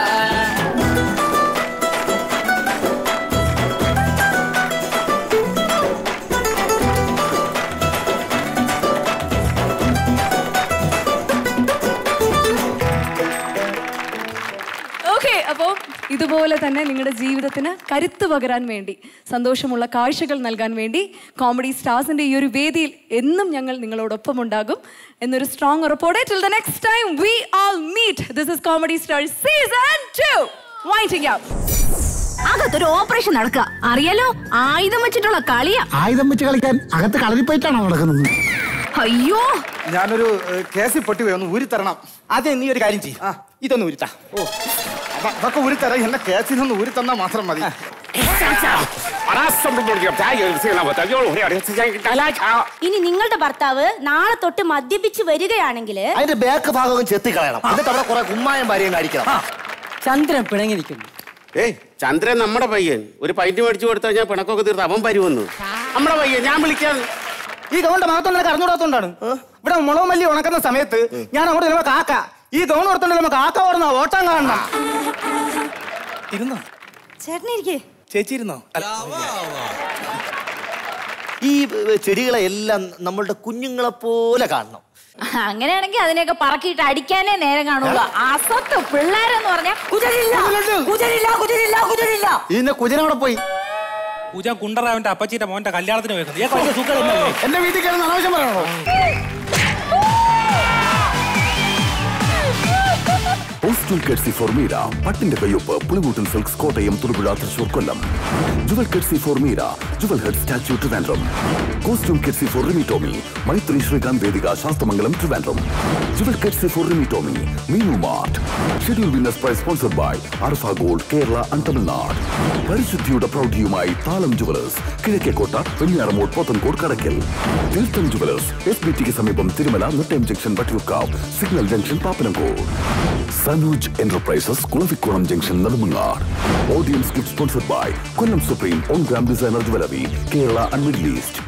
B: ഇതുപോലെ തന്നെ നിങ്ങളുടെ ജീവിതത്തിന് കരുത്ത് പകരാൻ വേണ്ടി സന്തോഷമുള്ള കാഴ്ചകൾ നൽകാൻ വേണ്ടി കോമഡി സ്റ്റാർസിന്റെ ഈ ഒരു വേദിയിൽ എന്നും ഞങ്ങൾ നിങ്ങളോടൊപ്പം ഉണ്ടാകും എന്നൊരു സ്ട്രോങ് ഉറപ്പോടെ till the next time we all meet this is comedy star season 2 winding up
G: അകത്തൊരു ഓപ്പറേഷൻ നടക്കുക അറിയാലോ ആയുധം വെച്ചിട്ടുള്ള കളിയാ
H: ആയുധം വെച്ച് കളിക്കാൻ അകത്ത് കളരിപ്പയറ്റാണോ നടക്കുന്നത്
G: അയ്യോ
K: ഞാനൊരു ഏഹ്, കേസിൽ പൊട്ടി പോയി ഒന്ന് ഊരി തരണം ആദ്യം നീ ഒരു കാര്യം ചെയ്യും ഇതൊന്ന് ഊരിത്താ ഓ അത- അതൊക്കെ ഊരി തരാം എന്നെ കേസിൽ നിന്ന് ഊരി തന്നാ മാത്രം മതി
A: ഇനി നിങ്ങളുടെ ഭർത്താവ് നാളെ തൊട്ട് മദ്യപിച്ച് വരികയാണെങ്കിൽ
L: അതിന്റെ ബാക്ക് ഭാഗം ചെത്തി കളയണം എന്നിട്ട് അവിടെ കുറെ കുമ്മായം ഭാര്യയും കാണിക്കണം
W: ചന്ദ്രൻ പിണങ്ങി നിൽക്കുന്നു
X: ഏയ് ചന്ദ്രൻ നമ്മുടെ പയ്യൻ ഒരു പൈന്റ് മേടിച്ചു കൊടുത്താൽ ഞാൻ പിണക്കൊക്കെ തീർത്ത് അവൻ വരുമെന്ന് നമ്മുടെ പയ്യൻ ഞാൻ വിളിക്കാൻ
K: ഈ ഗൗണിന്റെ മഹത്വം നിനക്ക് അറിഞ്ഞൂടാത്തോണ്ടാണ് ഇവിടെ മുളക് മല്ലി ഉണക്കുന്ന സമയത്ത് ഞാൻ അങ്ങോട്ട് ചെല്ലുമ്പോ കാക്ക ഈ ഗൗൺ ഓർത്തോണ്ടല്ലോ കാക്ക ഓർന്ന ഓട്ടം കാണണം ഇരുന്നോ
A: ചേട്ടനിരിക്കേ
K: ചേച്ചി ഇരുന്നോ
L: ഈ ഏ, ചെടികളെ എല്ലാം നമ്മളുടെ കുഞ്ഞുങ്ങളെ പോലെ കാണണം
A: അങ്ങനെയാണെങ്കിൽ അതിനെയൊക്കെ പറക്കിയിട്ട് അടിക്കാനേ നേരം കാണുള്ളൂ അസത്ത് പിള്ളേരെന്ന് പറഞ്ഞാൽ കുതിരില്ല കുതിരില്ല കുതിരില്ല കുതിരില്ല
L: ഇതിന്റെ കുതിര അവിടെ പോയി
Y: പൂജ കുണ്ടറാവിന്റെ അപ്പച്ചിന്റെ മോന്റെ കല്യാണത്തിന് വെക്കുന്നത് ഏ വലിയ സുഖം തന്നെയല്ലേ?
K: എന്റെ വീട്ടിൽ കയറുന്ന അനാവശ്യം പറയണോ
P: പോസ്റ്റൽ കെഡ്സി ഫോർ മീര പട്ടിന്റെ കയ്യൊപ്പ് Pulimoottil silks Kottayam Thodupuzha Thrissur Kollam jewel courtesy for Meera jewel head statue Trivandrum costume courtesy for Rimi Tomy Maithri Srikanth Vedika Sasthamangalam Trivandrum jewel courtesy for Rimi Tomy Meenu mart schedule winners prize sponsored by Arfa gold Kerala and Tamil Nadu പരിശുദ്ധിയുടെ പ്രൗഢിയുമായി Thalam jewellers Kizhakkekotta Venjaramoodu Pothencode Kadakkal Theertham jewellers S B ടിക്ക് സമീപം Thirumala Nettayam junction Vattiyoorkavu signal junction Pappanamcode Sanooj enterprises Kulavikkulam junction Nedumangad audience gift sponsored by Kollam supreme one gram designer jewellery Kerala and middle east